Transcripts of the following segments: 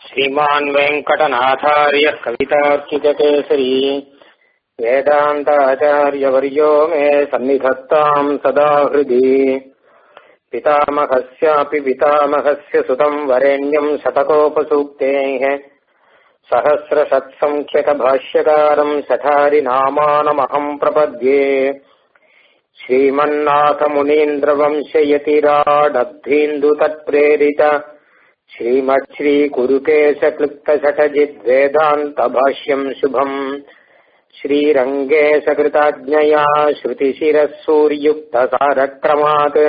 श्रीमान् वेङ्कटनाथार्यः कवितार्किककेसरी वेदान्ताचार्यवर्यो मे सन्निधत्ताम् सदा हृदि पितामहस्यापि पितामहस्य सुतम् वरेण्यम् शतकोपसूक्तेः सहस्रशत्सङ्ख्यकभाष्यकारम् सठारिनामानमहम् प्रपद्ये श्रीमन्नाथमुनीन्द्रवंशयतिराडब्धीन्दु तत्प्रेरित श्रीमच्छ्रीकुरुकेशक्लुप्तशठजिद्वेदान्तभाष्यम् शुभम् श्रीरङ्गेशकृताज्ञया श्रुतिशिरः सूर्युक्तसारक्रमात्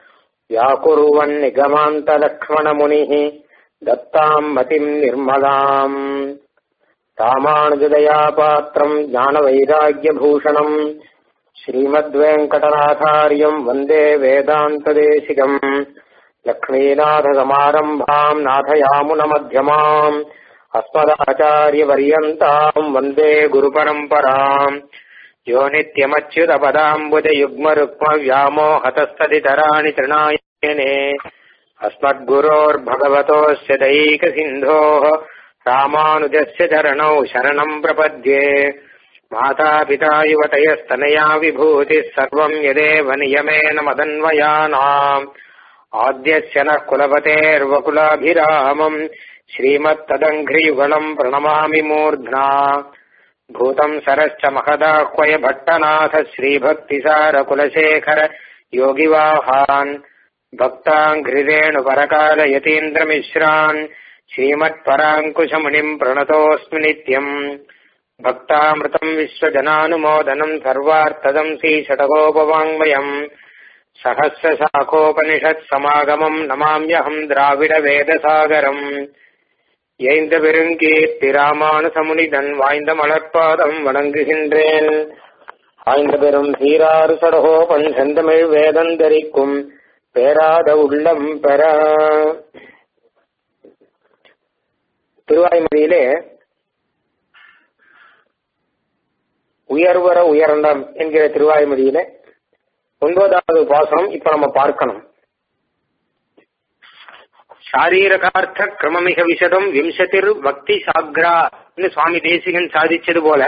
व्याकुर्वन्निगमान्तलक्ष्मणमुनिः दत्ताम् मतिम् निर्मलाम् रामानुजदयापात्रम् ज्ञानवैराग्यभूषणम् श्रीमद्वेङ्कटनाथार्यम् वन्दे वेदान्तदेशिकम् लक्ष्मीनाथसमारम्भाम् नाथयामुनमध्यमाम् अस्मदाचार्यपर्यन्ताम् वन्दे गुरुपरम्पराम् यो नित्यमच्युतपदाम्बुजयुग्मरुक्मव्यामोहतस्तदितराणि तृणायने अस्मद्गुरोर्भगवतोऽस्य दैकसिन्धोः रामानुजस्य चरणौ शरणम् प्रपद्ये मातापिता युवतयस्तनया विभूतिः सर्वम् यदेव नियमेन मदन्वयानाम् आद्यस्य नः कुलपतेर्वकुलाभिरामम् श्रीमत्तदङ्घ्रियुगलम् प्रणमामि मूर्ध्ना भूतम् सरश्च महदाह्वय भट्टनाथ श्रीभक्तिसारकुलशेखर योगिवाहान् भक्ताङ्घ्रिरेणुपरकालयतीन्द्रमिश्रान् श्रीमत्पराङ्कुशमुनिम् प्रणतोऽस्मि नित्यम् भक्तामृतम् विश्वजनानुमोदनम् सर्वार्थदम् श्रीषटकोपवाङ्मयम् सहस्रशाखोपनिषत्समागमम् नमाम्यहम् द्राविडवेदसागरम् எய்ந்த பெருங்கீர்த்தி ராமானுசமுனிதன் வாய்ந்த மலர்பாதம் வணங்குகின்றேன் ஆய்ந்த பெரும் சீராறு சடகோபன் செந்தமிழ் வேதந்தரிக்கும் பேராத உள்ளம் பெற திருவாய்மொழியிலே உயர்வர உயர்ந்தம் என்கிற திருவாய்மொழியிலே ஒன்பதாவது பாசனம் இப்ப நம்ம பார்க்கணும் சாரீரகார்த்த கிரமமிக விசதம் விம்சதிர் பக்தி சாக்ரா சுவாமி தேசிகன் சாதிச்சது போல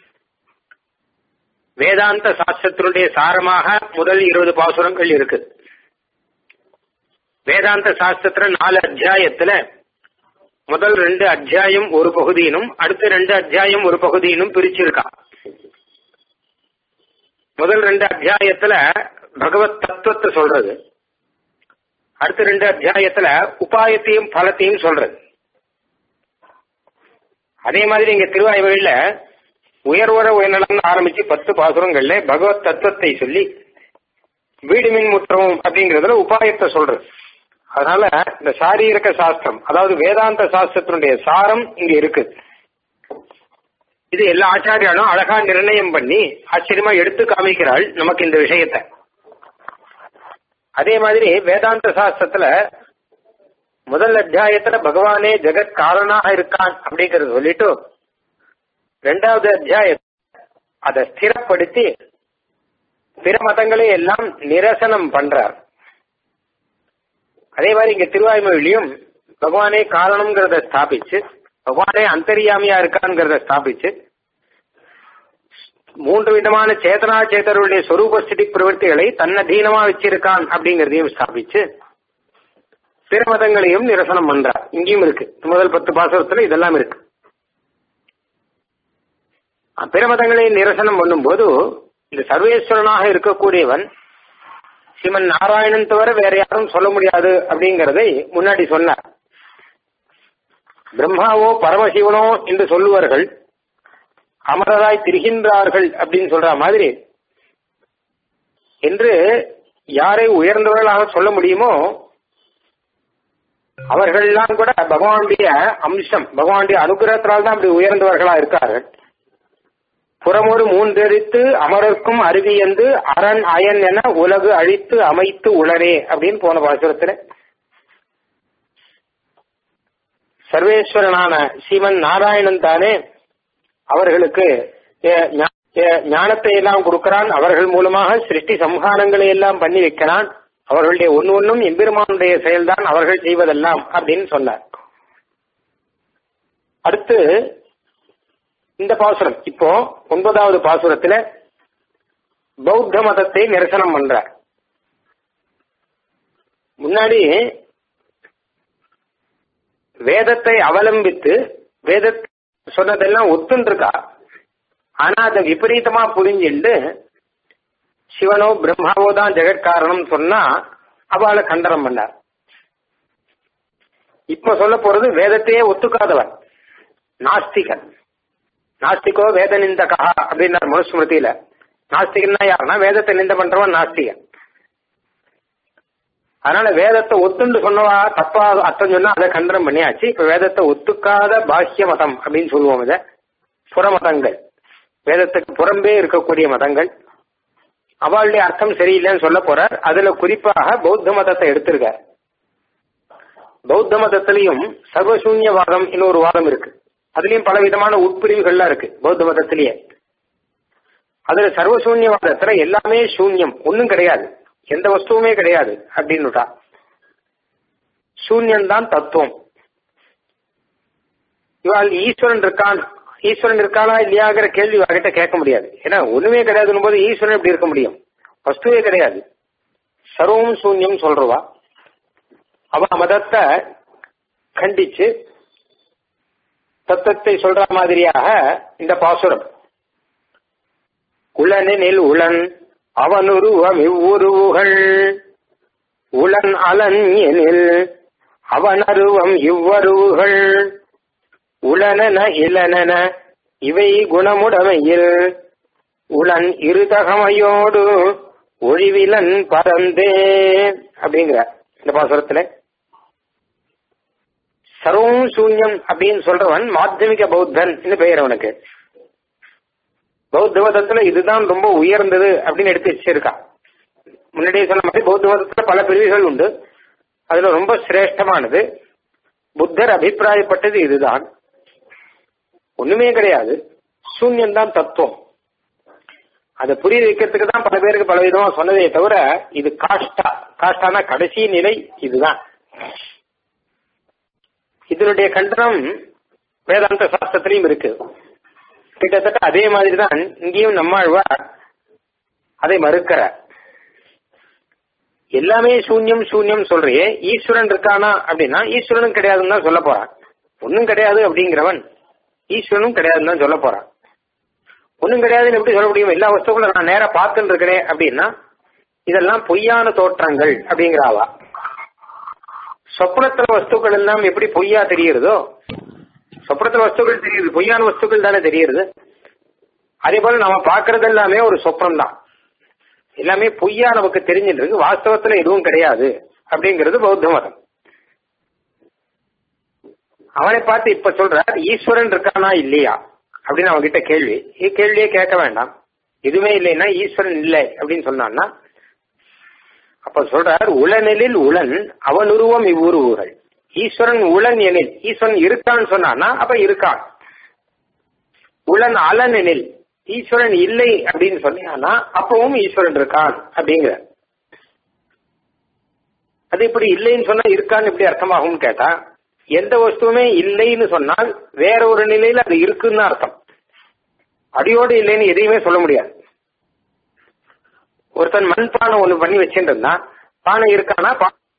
வேதாந்த சாஸ்திரத்தினுடைய சாரமாக முதல் இருபது பாசுரங்கள் இருக்கு வேதாந்த சாஸ்திரத்துல நாலு அத்தியாயத்துல முதல் ரெண்டு அத்தியாயம் ஒரு பகுதியினும் அடுத்த ரெண்டு அத்தியாயம் ஒரு பகுதியினும் பிரிச்சிருக்கா முதல் ரெண்டு அத்தியாயத்துல பகவத் தத்துவத்தை சொல்றது அடுத்த ரெண்டு அத்தியாயத்துல உபாயத்தையும் பலத்தையும் சொல்றது அதே மாதிரி இங்க திருவாய்வழியில உயர்வர உயர்நலம் ஆரம்பிச்சு பத்து பாசுரங்கள்ல பகவத் தத்துவத்தை சொல்லி வீடு மின் முற்றவும் அப்படிங்கறதுல உபாயத்தை சொல்றது அதனால இந்த சாரீரக சாஸ்திரம் அதாவது வேதாந்த சாஸ்திரத்தினுடைய சாரம் இங்க இருக்கு இது எல்லா ஆச்சாரியாலும் அழகா நிர்ணயம் பண்ணி ஆச்சரியமா எடுத்து காமிக்கிறாள் நமக்கு இந்த விஷயத்தை அதே மாதிரி வேதாந்த சாஸ்திரத்துல முதல் அத்தியாயத்துல பகவானே ஜெகத் காரணாக இருக்கான் அப்படிங்கறத சொல்லிட்டு ரெண்டாவது அத்தியாயம் அதை ஸ்திரப்படுத்தி பிற மதங்களை எல்லாம் நிரசனம் பண்றார் அதே மாதிரி இங்க திருவாய்மொழியிலையும் பகவானே காரணம்ங்கிறத ஸ்தாபிச்சு பகவானே அந்தரியாமியா இருக்கான்ங்கிறத ஸ்தாபிச்சு மூன்று விதமான சேதனா சேதருடைய சொரூபஸ்திதி பிரவൃத்திகளை தன்னதீனமா வச்சிருக்கான் அப்படிங்கறதையும் ஸ்தாபிச்சு பிற மதங்களையும் நிரசனம் பண்றார் இங்கேயும் இருக்கு முதல் பத்து பாசகத்துல இதெல்லாம் இருக்கு பிற மதங்களை நிரசனம் பண்ணும்போது இந்த சர்வேஸ்வரனாக இருக்கக்கூடியவன் ஸ்ரீமன் நாராயணன் தவிர வேற யாரும் சொல்ல முடியாது அப்படிங்கறதை முன்னாடி சொன்னார் பிரம்மாவோ பரமசிவனோ என்று சொல்லுவார்கள் அமரராய் திரிகின்றார்கள் அப்படின்னு சொல்ற மாதிரி என்று யாரை உயர்ந்தவர்களாக சொல்ல முடியுமோ அவர்கள்லாம் கூட பகவானுடைய அம்சம் பகவானுடைய அனுகிரகத்தினால் தான் அப்படி உயர்ந்தவர்களா இருக்கார்கள் புறமொரு மூன்றெரித்து அமரர்க்கும் அருவியந்து அரண் அயன் என உலகு அழித்து அமைத்து உளரே அப்படின்னு போன பாசுரத்துல சர்வேஸ்வரனான ஸ்ரீமன் நாராயணன் தானே அவர்களுக்கு ஞானத்தை எல்லாம் கொடுக்கிறான் அவர்கள் மூலமாக சிருஷ்டி சம்ஹாரங்களை எல்லாம் பண்ணி வைக்கிறான் அவர்களுடைய ஒன்னு ஒன்னும் எம்பெருமானுடைய செயல்தான் அவர்கள் செய்வதெல்லாம் அப்படின்னு சொன்னார் அடுத்து இந்த பாசுரம் இப்போ ஒன்பதாவது பாசுரத்துல பௌத்த மதத்தை நிரசனம் பண்றார் முன்னாடி வேதத்தை அவலம்பித்து வேத சொன்னதெல்லாம் ஒத்துன்றிருக்கா ஆனா அதை விபரீதமா புரிஞ்சுண்டு சிவனோ பிரம்மாவோ தான் ஜெகத்காரணம் சொன்னா அவளை கண்டனம் பண்ணார் இப்ப சொல்ல போறது வேதத்தையே ஒத்துக்காதவன் நாஸ்திகன் நாஸ்திகோ வேத நிந்தகா அப்படின்னார் மனுஸ்மிருதியில நாஸ்திகன்னா யாருன்னா வேதத்தை நிந்த பண்றவன் நாஸ்திகன் அதனால வேதத்தை ஒத்துண்டு சொன்னவா தப்பா அர்த்தம் சொன்னா அதை கண்டனம் பண்ணியாச்சு இப்ப வேதத்தை ஒத்துக்காத பாஹ்ய மதம் அப்படின்னு சொல்லுவோம் இத புற மதங்கள் வேதத்துக்கு புறம்பே இருக்கக்கூடிய மதங்கள் அவளுடைய அர்த்தம் சரியில்லைன்னு சொல்ல போறார் அதுல குறிப்பாக பௌத்த மதத்தை எடுத்திருக்கார் பௌத்த மதத்திலையும் சர்வசூன்யவாதம் இன்னொரு வாதம் இருக்கு அதுலயும் பல விதமான உட்பிரிவுகள்லாம் இருக்கு பௌத்த மதத்திலேயே அதுல சர்வசூன்யவாதத்துல எல்லாமே சூன்யம் ஒன்னும் கிடையாது எந்த வஸ்துவுமே கிடையாது அப்படின்னுட்டா சூன்யம்தான் தத்துவம் இவாள் ஈஸ்வரன் இருக்கான் ஈஸ்வரன் இருக்கானா இல்லையாங்கிற கேள்வி அவகிட்ட கேட்க முடியாது ஏன்னா ஒண்ணுமே கிடையாதுன்னு போது ஈஸ்வரன் எப்படி இருக்க முடியும் வஸ்துவே கிடையாது சர்வம் சூன்யம் சொல்றவா அவ மதத்தை கண்டிச்சு தத்துவத்தை சொல்ற மாதிரியாக இந்த பாசுரம் உளனெனில் உளன் அவனுருவம் இவ்வுருவுகள் உளன் அலன் எனில் அவனருவம் இவ்வருவுகள் உளனென இளனென இவை குணமுடமையில் உளன் இருதகமையோடு ஒழிவிலன் பரந்தே அப்படிங்கிற இந்த பாசுரத்துல சர்வம் சூன்யம் அப்படின்னு சொல்றவன் மாத்தியமிக பௌத்தன் பெயர் அவனுக்கு பௌத்த மதத்துல இதுதான் ரொம்ப உயர்ந்தது அப்படின்னு எடுத்து வச்சிருக்கான் முன்னாடியே சொன்ன மாதிரி பௌத்த மதத்துல பல பிரிவுகள் உண்டு அதுல ரொம்ப சிரேஷ்டமானது புத்தர் அபிப்பிராயப்பட்டது இதுதான் ஒண்ணுமே கிடையாது சூன்யம்தான் தத்துவம் அதை புரிய வைக்கிறதுக்கு தான் பல பேருக்கு பல விதமா சொன்னதே தவிர இது காஷ்டா காஷ்டானா கடைசி நிலை இதுதான் இதனுடைய கண்டனம் வேதாந்த சாஸ்திரத்திலையும் இருக்கு கிட்டத்தட்ட அதே மாதிரி தான் இங்கேயும் நம்மாழ்வார் அதை மறுக்கிறார் எல்லாமே சூன்யம் சூன்யம் சொல்றியே ஈஸ்வரன் இருக்கானா அப்படின்னா ஈஸ்வரனும் கிடையாதுன்னு தான் சொல்ல போறான் ஒன்னும் கிடையாது அப்படிங்கிறவன் ஈஸ்வரனும் கிடையாதுன்னு தான் சொல்ல போறான் ஒன்னும் கிடையாதுன்னு எப்படி சொல்ல முடியும் எல்லா வஸ்துக்களும் நான் நேரா பார்த்துட்டு இருக்கிறேன் அப்படின்னா இதெல்லாம் பொய்யான தோற்றங்கள் அப்படிங்கிறாவா சொப்னத்துல வஸ்துக்கள் எல்லாம் எப்படி பொய்யா தெரியுறதோ சொப்னத்துல வஸ்துக்கள் தெரியுது பொய்யான வஸ்துக்கள் தானே தெரியுது அதே போல நம்ம பாக்குறது எல்லாமே ஒரு சொப்னம் தான் எல்லாமே பொய்யா நமக்கு தெரிஞ்சிட்டு இருக்கு வாஸ்தவத்துல எதுவும் கிடையாது அப்படிங்கிறது பௌத்த மதம் அவனை பார்த்து இப்ப சொல்றார் ஈஸ்வரன் இருக்கானா இல்லையா அப்படின்னு அவன் கிட்ட கேள்வி கேள்வியே கேட்க வேண்டாம் எதுவுமே இல்லைன்னா ஈஸ்வரன் இல்லை அப்படின்னு சொன்னான்னா அப்ப சொல்றார் உளனெலில் உளன் அவன் உருவம் இவ்வுருவுகள் ஈஸ்வரன் உளன் எனில் ஈஸ்வரன் இருக்கான்னு சொன்னான்னா அப்ப இருக்கான் உளன் அலன் எனில் ஈஸ்வரன் இல்லை அப்படின்னு சொன்னா அப்பவும் ஈஸ்வரன் இருக்கான் அப்படிங்கிற அது இப்படி இல்லைன்னு சொன்னா இருக்கான்னு எப்படி அர்த்தமாகும் கேட்டா எந்த வஸ்துவுமே இல்லைன்னு சொன்னால் வேற ஒரு நிலையில அது இருக்குன்னு அர்த்தம் அடியோடு இல்லைன்னு எதையுமே சொல்ல முடியாது ஒருத்தன் மண் பானை ஒண்ணு பண்ணி வச்சுட்டு இருந்தான் பானை இருக்கானா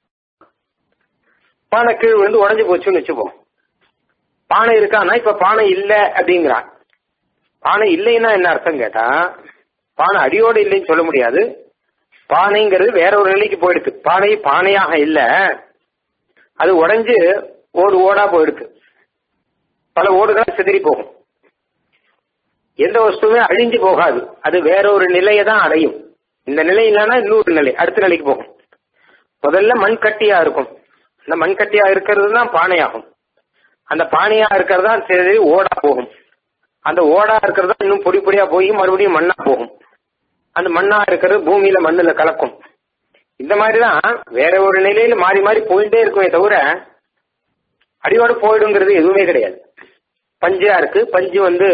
பானை கீழ் வந்து உடஞ்சு போச்சுன்னு வச்சுப்போம் பானை இருக்கானா இப்ப பானை இல்ல அப்படிங்கிறான் பானை இல்லைன்னா என்ன அர்த்தம் கேட்டா பானை அடியோடு இல்லைன்னு சொல்ல முடியாது பானைங்கிறது வேற ஒரு நிலைக்கு போயிடுது பானை பானையாக இல்ல அது உடைஞ்சு ஓடு ஓடா போயிடுது பல ஓடுகள் சிதறி போகும் எந்த வஸ்துவுமே அழிஞ்சு போகாது அது வேற ஒரு நிலையை தான் அடையும் இந்த நிலை இல்லைன்னா இன்னொரு நிலை அடுத்த நிலைக்கு போகும் முதல்ல மண் கட்டியா இருக்கும் அந்த மண் கட்டியா இருக்கிறது தான் பானையாகும் அந்த பானையா இருக்கிறது தான் சரி ஓடா போகும் அந்த ஓடா இருக்கிறது தான் இன்னும் பொடி பொடியா போய் மறுபடியும் மண்ணா போகும் அந்த மண்ணா இருக்கிறது பூமியில மண்ணுல கலக்கும் இந்த மாதிரிதான் வேற ஒரு நிலையில மாறி மாறி போயிட்டே இருக்குமே தவிர அடியோடு போயிடுங்கிறது எதுவுமே கிடையாது பஞ்சா இருக்கு பஞ்சு வந்து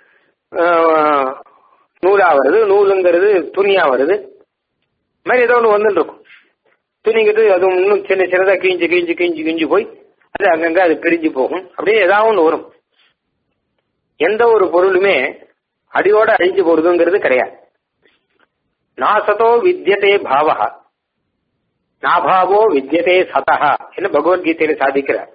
நூலா வருது நூலுங்கிறது துணியா வருது இது மாதிரி ஏதோ ஒன்று வந்துட்டு இருக்கும் துணிங்கிறது அது இன்னும் சின்ன சின்னதாக கிழிஞ்சு கிழிஞ்சு கிழிஞ்சு கிழிஞ்சு போய் அது அங்கங்க அது பிரிஞ்சு போகும் அப்படியே ஏதாவது ஒன்று வரும் எந்த ஒரு பொருளுமே அடியோட அழிஞ்சு போறதுங்கிறது கிடையாது நாசதோ வித்யதே பாவகா நாபாவோ வித்யதே சதஹா என்று பகவத்கீதையில சாதிக்கிறார்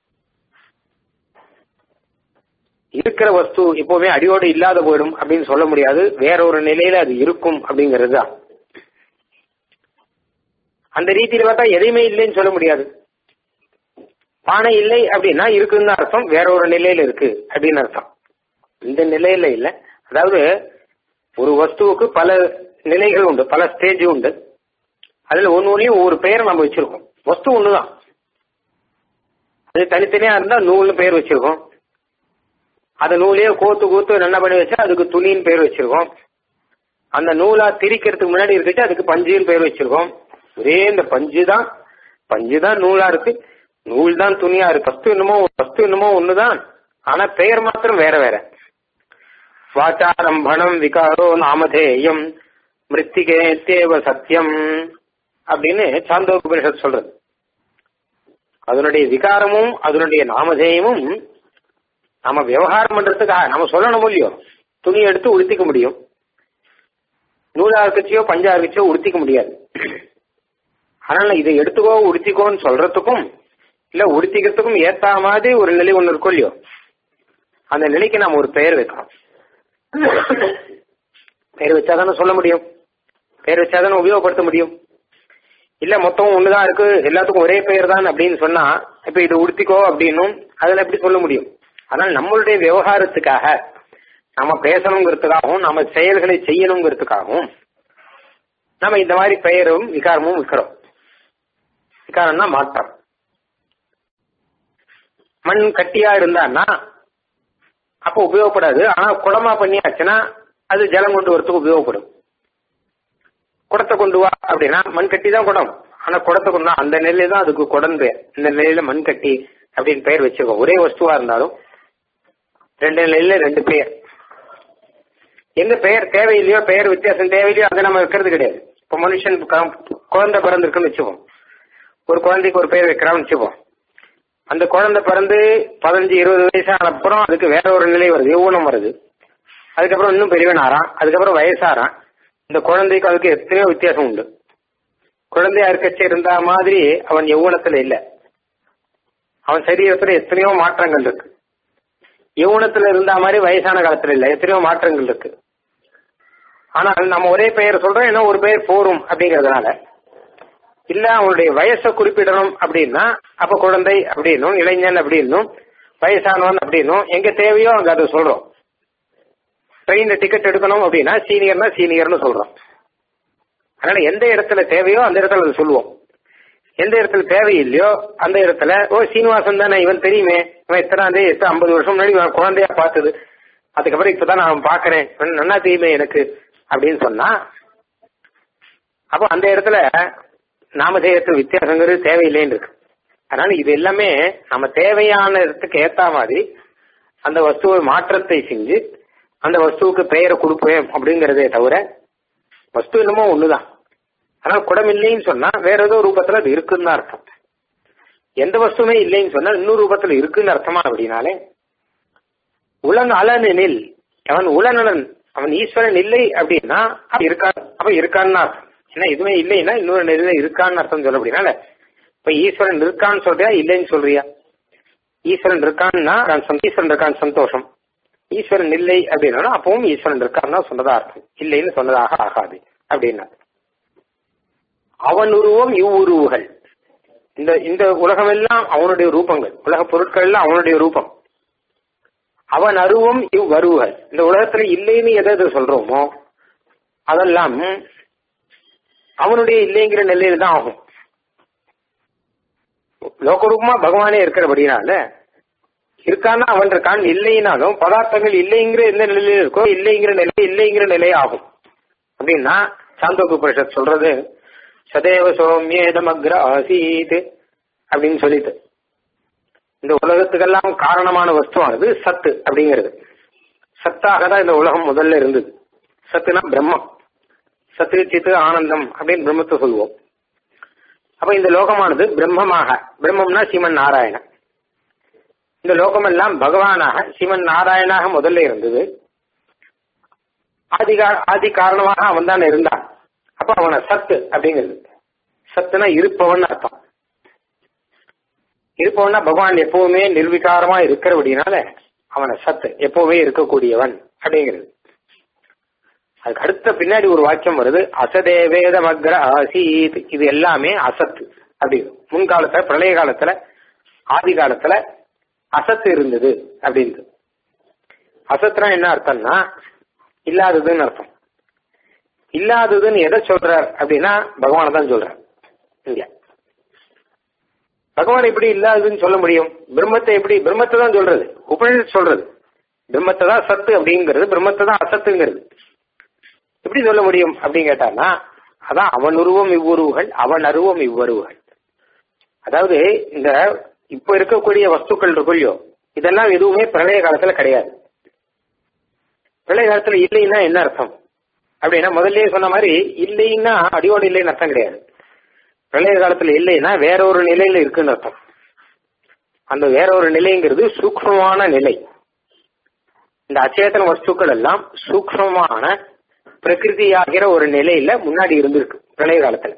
இருக்கிற வஸ்து எப்பவுமே அடியோடு இல்லாத போயிடும் அப்படின்னு சொல்ல முடியாது வேற ஒரு நிலையில அது இருக்கும் அப்படிங்கிறது தான் அந்த ரீதியில பார்த்தா எதையுமே இல்லைன்னு சொல்ல முடியாது பானை இல்லை அப்படின்னா இருக்குன்னு அர்த்தம் வேற ஒரு நிலையில இருக்கு அப்படின்னு அர்த்தம் இந்த நிலையில இல்ல அதாவது ஒரு வஸ்துவுக்கு பல நிலைகள் உண்டு பல ஸ்டேஜ் உண்டு அதுல ஒன்னு ஒன்னையும் ஒவ்வொரு பெயரை நம்ம வச்சிருக்கோம் வஸ்து ஒண்ணுதான் அது தனித்தனியா இருந்தா நூல்னு பெயர் வச்சிருக்கோம் அந்த நூலையே கோத்து கோத்து என்ன பண்ணி வச்சா அதுக்கு துணின்னு பேர் வச்சிருக்கோம் அந்த நூலா திரிக்கிறதுக்கு முன்னாடி இருக்கிட்டு அதுக்கு பஞ்சுன்னு பேர் வச்சிருக்கோம் ஒரே இந்த பஞ்சு தான் பஞ்சு தான் நூலா இருக்கு நூல் தான் துணியா இருக்கு வஸ்து என்னமோ வஸ்து என்னமோ ஒண்ணுதான் ஆனா பெயர் மாத்திரம் வேற வேற வாச்சாரம்பணம் விகாரோ நாமதேயம் மிருத்திகே தேவ சத்தியம் அப்படின்னு சாந்தோபனிஷத் சொல்றது அதனுடைய விகாரமும் அதனுடைய நாமதேயமும் நம்ம விவகாரம் பண்றதுக்காக நம்ம சொல்லணும் இல்லையோ துணி எடுத்து உடுத்திக்க முடியும் நூலா இருக்கச்சியோ பஞ்சா இருக்கச்சியோ உடுத்திக்க முடியாது அதனால இதை எடுத்துக்கோ உடுத்திக்கோன்னு சொல்றதுக்கும் இல்ல உடுத்திக்கிறதுக்கும் ஏத்த மாதிரி ஒரு நிலை ஒண்ணு இருக்கும் இல்லையோ அந்த நிலைக்கு நாம ஒரு பெயர் வைக்கிறோம் பெயர் வச்சாதானே சொல்ல முடியும் பெயர் வச்சாதானே உபயோகப்படுத்த முடியும் இல்ல மொத்தம் ஒண்ணுதான் இருக்கு எல்லாத்துக்கும் ஒரே பெயர் தான் அப்படின்னு சொன்னா இப்ப இது உடுத்திக்கோ அப்படின்னும் அதில் எப்படி சொல்ல முடியும் ஆனால் நம்மளுடைய விவகாரத்துக்காக நம்ம பேசணுங்கிறதுக்காகவும் நம்ம செயல்களை செய்யணுங்கிறதுக்காகவும் நம்ம இந்த மாதிரி பெயரும் விகாரமும் விற்கிறோம் விகாரம்னா மாற்றம் மண் கட்டியா இருந்தான்னா அப்போ உபயோகப்படாது ஆனா குடமா பண்ணியாச்சுன்னா அது ஜலம் கொண்டு வரத்துக்கு உபயோகப்படும் குடத்தை கொண்டு வா அப்படின்னா மண் கட்டி தான் குடம் ஆனா குடத்தை கொண்டு வா, அந்த நிலையில தான் அதுக்கு குடம் பேர் இந்த நிலையில மண் கட்டி அப்படின்னு பெயர் வச்சிருக்கோம் ஒரே வஸ்துவா இருந்தாலும் ரெண்டு நிலையில ரெண்டு பெயர் எந்த பெயர் தேவையில்லையோ பெயர் வித்தியாசம் தேவையில்லையோ அதை நம்ம வைக்கிறது கிடையாது இப்போ மனுஷன் க- குழந்தை பிறந்திருக்குன்னு வச்சுப்போம் ஒரு குழந்தைக்கு ஒரு பெயர் வைக்கிறான்னு வச்சுப்போம் அந்த குழந்தை பிறந்து பதினஞ்சு இருபது வயசான அப்புறம் அதுக்கு வேற ஒரு நிலை வருது யௌவனம் வருது அதுக்கப்புறம் இன்னும் பெரியவன் ஆறான் அதுக்கப்புறம் வயசாறான் இந்த குழந்தைக்கு அதுக்கு எத்தனையோ வித்தியாசம் உண்டு குழந்தையா இருக்கச்சே இருந்த மாதிரி அவன் யௌவனத்துல இல்ல அவன் சரீரத்துல எத்தனையோ மாற்றங்கள் இருக்கு யௌவனத்துல இருந்த மாதிரி வயசான காலத்துல இல்ல எத்தனையோ மாற்றங்கள் இருக்கு ஆனால் நம்ம ஒரே பெயர் சொல்றோம் ஏன்னா ஒரு பெயர் போரும் அப்படிங்கறதுனால இல்ல அவனுடைய வயசை குறிப்பிடணும் அப்படின்னா அப்ப குழந்தை அப்படின்னும் இளைஞன் அப்படின்னும் வயசானவன் அப்படின்னும் எங்க தேவையோ அங்க அதை சொல்றோம் ட்ரெயின்ல டிக்கெட் எடுக்கணும் அப்படின்னா சீனியர்னா சீனியர்னு சொல்றோம் அதனால எந்த இடத்துல தேவையோ அந்த இடத்துல அதை சொல்லுவோம் எந்த இடத்துல தேவையில்லையோ அந்த இடத்துல ஓ சீனிவாசன் தானே இவன் தெரியுமே இவன் எத்தனாந்தே எத்தனை ஐம்பது வருஷம் முன்னாடி இவன் குழந்தையா பார்த்தது அதுக்கப்புறம் இப்பதான் நான் பாக்குறேன் இவன் நன்னா தெரியுமே எனக்கு அப்படின்னு சொன்னா அப்போ அந்த இடத்துல நாமதேயத்தில் வித்தியாசங்கிறது தேவையில்லைன்னு இருக்கு அதனால இது எல்லாமே நம்ம தேவையான இடத்துக்கு ஏத்த மாதிரி அந்த வஸ்துவை மாற்றத்தை செஞ்சு அந்த வஸ்துவுக்கு பெயரை கொடுப்பேன் அப்படிங்கறதே தவிர வஸ்து என்னமோ ஒண்ணுதான் ஆனால் குடம் இல்லைன்னு சொன்னா வேற ஏதோ ரூபத்துல அது இருக்குன்னு தான் அர்த்தம் எந்த வஸ்துவுமே இல்லைன்னு சொன்னா இன்னொரு ரூபத்துல இருக்குன்னு அர்த்தமா அப்படின்னாலே உலன் அலனில் அவன் உலனலன் அவன் ஈஸ்வரன் இல்லை அப்படின்னா அப்ப இருக்கான் அப்ப இருக்கான்னு அர்த்தம் ஏன்னா எதுவுமே இல்லைன்னா இன்னொரு நிலையில இருக்கான்னு அர்த்தம் சொல்ல அப்படின்னால இப்ப ஈஸ்வரன் இருக்கான்னு சொல்றியா இல்லைன்னு சொல்றியா ஈஸ்வரன் இருக்கான்னா நான் சந்த- ஈஸ்வரன் இருக்கான்னு சந்தோஷம் ஈஸ்வரன் இல்லை அப்படின்னா அப்பவும் ஈஸ்வரன் இருக்கான்னு தான் சொன்னதா அர்த்தம் இல்லைன்னு சொன்னதாக ஆகாது அப்படின்னா அவன் உருவம் இவ்வுருவுகள் இந்த இந்த உலகமெல்லாம் அவனுடைய ரூபங்கள் உலக பொருட்கள் எல்லாம் அவனுடைய ரூபம் அவன் அருவம் இவ்வருவுகள் இந்த உலகத்துல இல்லைன்னு எதை எதை சொல்றோமோ அதெல்லாம் அவனுடைய இல்லைங்கிற நிலையில தான் ஆகும் லோகரூபமா பகவானே இருக்கிறபடினால இருக்கான்னா அவன் இருக்கான் இல்லைனாலும் பதார்த்தங்கள் இல்லைங்கிற எந்த நிலையில இருக்கோ இல்லைங்கிற நிலை இல்லைங்கிற நிலை ஆகும் அப்படின்னா சாந்தோக்கு பரிஷத் சொல்றது சதேவ சோமியேதமக்ர ஆசீத் அப்படின்னு சொல்லிட்டு இந்த உலகத்துக்கெல்லாம் காரணமான வஸ்துவானது சத்து அப்படிங்கிறது சத்தாக தான் இந்த உலகம் முதல்ல இருந்தது சத்துனா பிரம்மம் சத்து சித்து ஆனந்தம் அப்படின்னு பிரம்மத்தை சொல்லுவோம் அப்ப இந்த லோகமானது பிரம்மமாக பிரம்மம்னா சிவன் நாராயணன் இந்த லோகமெல்லாம் பகவானாக சிவன் நாராயணாக முதல்ல இருந்தது ஆதி ஆதி காரணமாக அவன் தான் இருந்தான் அப்ப அவனை சத்து அப்படிங்கிறது சத்துனா இருப்பவன் அர்த்தம் இருப்பவன்னா பகவான் எப்பவுமே நிர்விகாரமா இருக்கிறபடினால அவனை சத்து எப்பவுமே இருக்கக்கூடியவன் அப்படிங்கிறது அதுக்கு அடுத்த பின்னாடி ஒரு வாக்கியம் வருது அசதே வேதமக்ர ஆசீத் இது எல்லாமே அசத்து அப்படி முன்காலத்துல பிரளய காலத்துல ஆதி காலத்துல அசத்து இருந்தது அப்படின்னு அசத்துனா என்ன அர்த்தம்னா இல்லாததுன்னு அர்த்தம் இல்லாததுன்னு எதை சொல்றார் அப்படின்னா பகவான தான் சொல்றார் இங்க பகவான் எப்படி இல்லாததுன்னு சொல்ல முடியும் பிரம்மத்தை எப்படி பிரம்மத்தை தான் சொல்றது உபநிஷத் சொல்றது பிரம்மத்தை தான் சத்து அப்படிங்கிறது பிரம்மத்தை தான் அசத்துங்கிறது எப்படி சொல்ல முடியும் அப்படின்னு கேட்டான்னா அதான் அவன் உருவம் இவ்வுருவுகள் அவன் அருவம் இவ்வருவுகள் அதாவது இந்த இப்ப இருக்கக்கூடிய வஸ்துக்கள் இருக்குல்லையோ இதெல்லாம் எதுவுமே பிரளய காலத்துல கிடையாது பிரளய காலத்துல இல்லைன்னா என்ன அர்த்தம் அப்படின்னா முதல்லயே சொன்ன மாதிரி இல்லைன்னா அடியோடு இல்லைன்னு அர்த்தம் கிடையாது பிரளய காலத்துல இல்லைன்னா வேற ஒரு நிலையில இருக்குன்னு அர்த்தம் அந்த வேற ஒரு நிலைங்கிறது சூக்மமான நிலை இந்த அச்சேதன வஸ்துக்கள் எல்லாம் சூக்மமான பிரகிருதியாகிற ஒரு நிலையில முன்னாடி இருந்திருக்கு பிரளய காலத்துல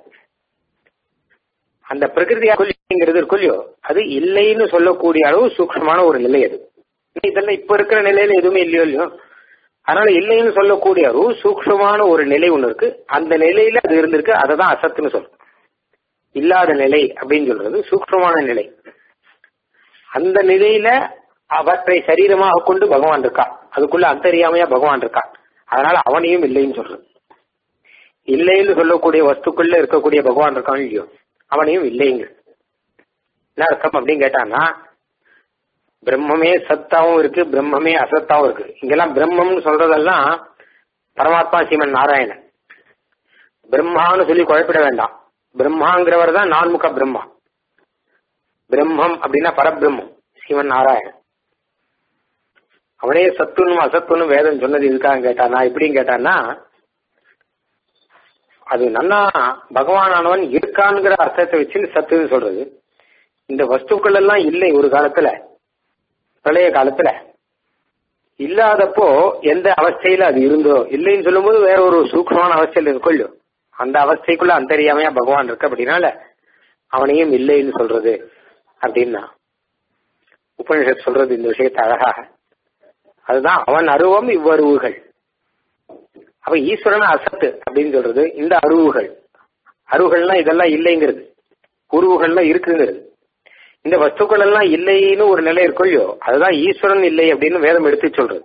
அந்த பிரகிருதியாங்கிறது இருக்குல்லையோ அது இல்லைன்னு சொல்லக்கூடிய அளவு சூக்மமான ஒரு நிலை அது இதெல்லாம் இப்ப இருக்கிற நிலையில எதுவுமே இல்லையோ இல்லையோ அதனால இல்லைன்னு சொல்லக்கூடிய அளவு சூக்மமான ஒரு நிலை ஒண்ணு இருக்கு அந்த நிலையில அது இருந்திருக்கு அதை தான் அசத்துன்னு சொல்றோம் இல்லாத நிலை அப்படின்னு சொல்றது சூக்மமான நிலை அந்த நிலையில அவற்றை சரீரமாக கொண்டு பகவான் இருக்கா அதுக்குள்ள அந்தரியாமையா பகவான் இருக்கா அதனால அவனையும் இல்லைன்னு சொல்றது இல்லைன்னு சொல்லக்கூடிய வஸ்துக்குள்ள இருக்கக்கூடிய பகவான் இருக்கான் இல்லையோ அவனையும் இல்லைங்க என்ன அர்த்தம் அப்படின்னு கேட்டான்னா பிரம்மமே சத்தாவும் இருக்கு பிரம்மமே அசத்தாவும் இருக்கு இங்கெல்லாம் பிரம்மம்னு சொல்றதெல்லாம் பரமாத்மா சீமன் நாராயணன் பிரம்மான்னு சொல்லி குழப்பிட வேண்டாம் பிரம்மாங்கிறவர் தான் நான்முக பிரம்மா பிரம்மம் அப்படின்னா பரபிரம்மம் சிவன் நாராயணன் அவனே சத்துன்னு அசத்துன்னு வேதம் சொன்னது இதுக்காக கேட்டானா எப்படின்னு கேட்டான்னா அது நன்னா பகவானானவன் இருக்கான்ங்கிற அர்த்தத்தை வச்சு சத்துன்னு சொல்றது இந்த வஸ்துக்கள் எல்லாம் இல்லை ஒரு காலத்துல பிரளய காலத்துல இல்லாதப்போ எந்த அவஸ்தையில அது இருந்தோ இல்லைன்னு சொல்லும்போது வேற ஒரு சூக்மமான அவஸ்தையில இருக்கொள்ளோ அந்த அவஸ்தைக்குள்ள அந்தரியாமையா பகவான் இருக்கு அப்படின்னால அவனையும் இல்லைன்னு சொல்றது அப்படின்னா உபனிஷத் சொல்றது இந்த விஷயத்தை அழகாக அதுதான் அவன் அருவம் இவ்வருவுகள் அப்ப ஈஸ்வரன் அசத்து அப்படின்னு சொல்றது இந்த அருவுகள் அருவுகள்னா இதெல்லாம் இல்லைங்கிறது உருவுகள்லாம் இருக்குங்கிறது இந்த வஸ்துக்கள் எல்லாம் இல்லைன்னு ஒரு நிலை இருக்கொள்ளியோ அதுதான் ஈஸ்வரன் இல்லை அப்படின்னு வேதம் எடுத்து சொல்றது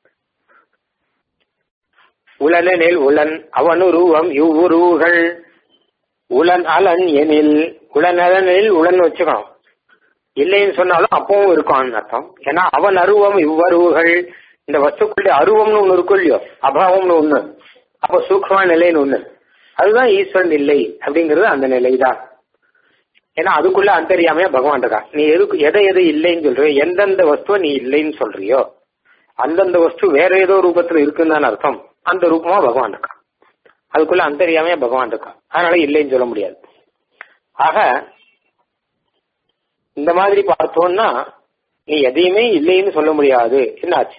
உலனெனில் உலன் அவனுருவம் இவ்வுருவுகள் உலன் அலன் எனில் உலனலனில் உலன் வச்சுக்கணும் இல்லைன்னு சொன்னாலும் அப்பவும் இருக்கும் அர்த்தம் ஏன்னா அவன் அருவம் இவ்வருவுகள் இந்த வஸ்துக்களுடைய அருவம்னு ஒண்ணு இருக்கும் இல்லையோ அபாவம்னு ஒண்ணு அப்ப சூக்ம நிலைன்னு ஒண்ணு அதுதான் ஈஸ்வரன் இல்லை அப்படிங்கிறது அந்த நிலை தான் ஏன்னா அதுக்குள்ள அந்தரியாமையா பகவான் இருக்கா நீ எதுக்கு எதை எது இல்லைன்னு சொல்றியோ எந்தெந்த வஸ்துவை நீ இல்லைன்னு சொல்றியோ அந்தந்த வஸ்து வேற ஏதோ ரூபத்துல இருக்குன்னு அர்த்தம் அந்த ரூபமா பகவான் இருக்கா அதுக்குள்ள அந்தரியாமையா பகவான் இருக்கா அதனால இல்லைன்னு சொல்ல முடியாது ஆக இந்த மாதிரி பார்த்தோம்னா நீ எதையுமே இல்லைன்னு சொல்ல முடியாது என்னாச்சு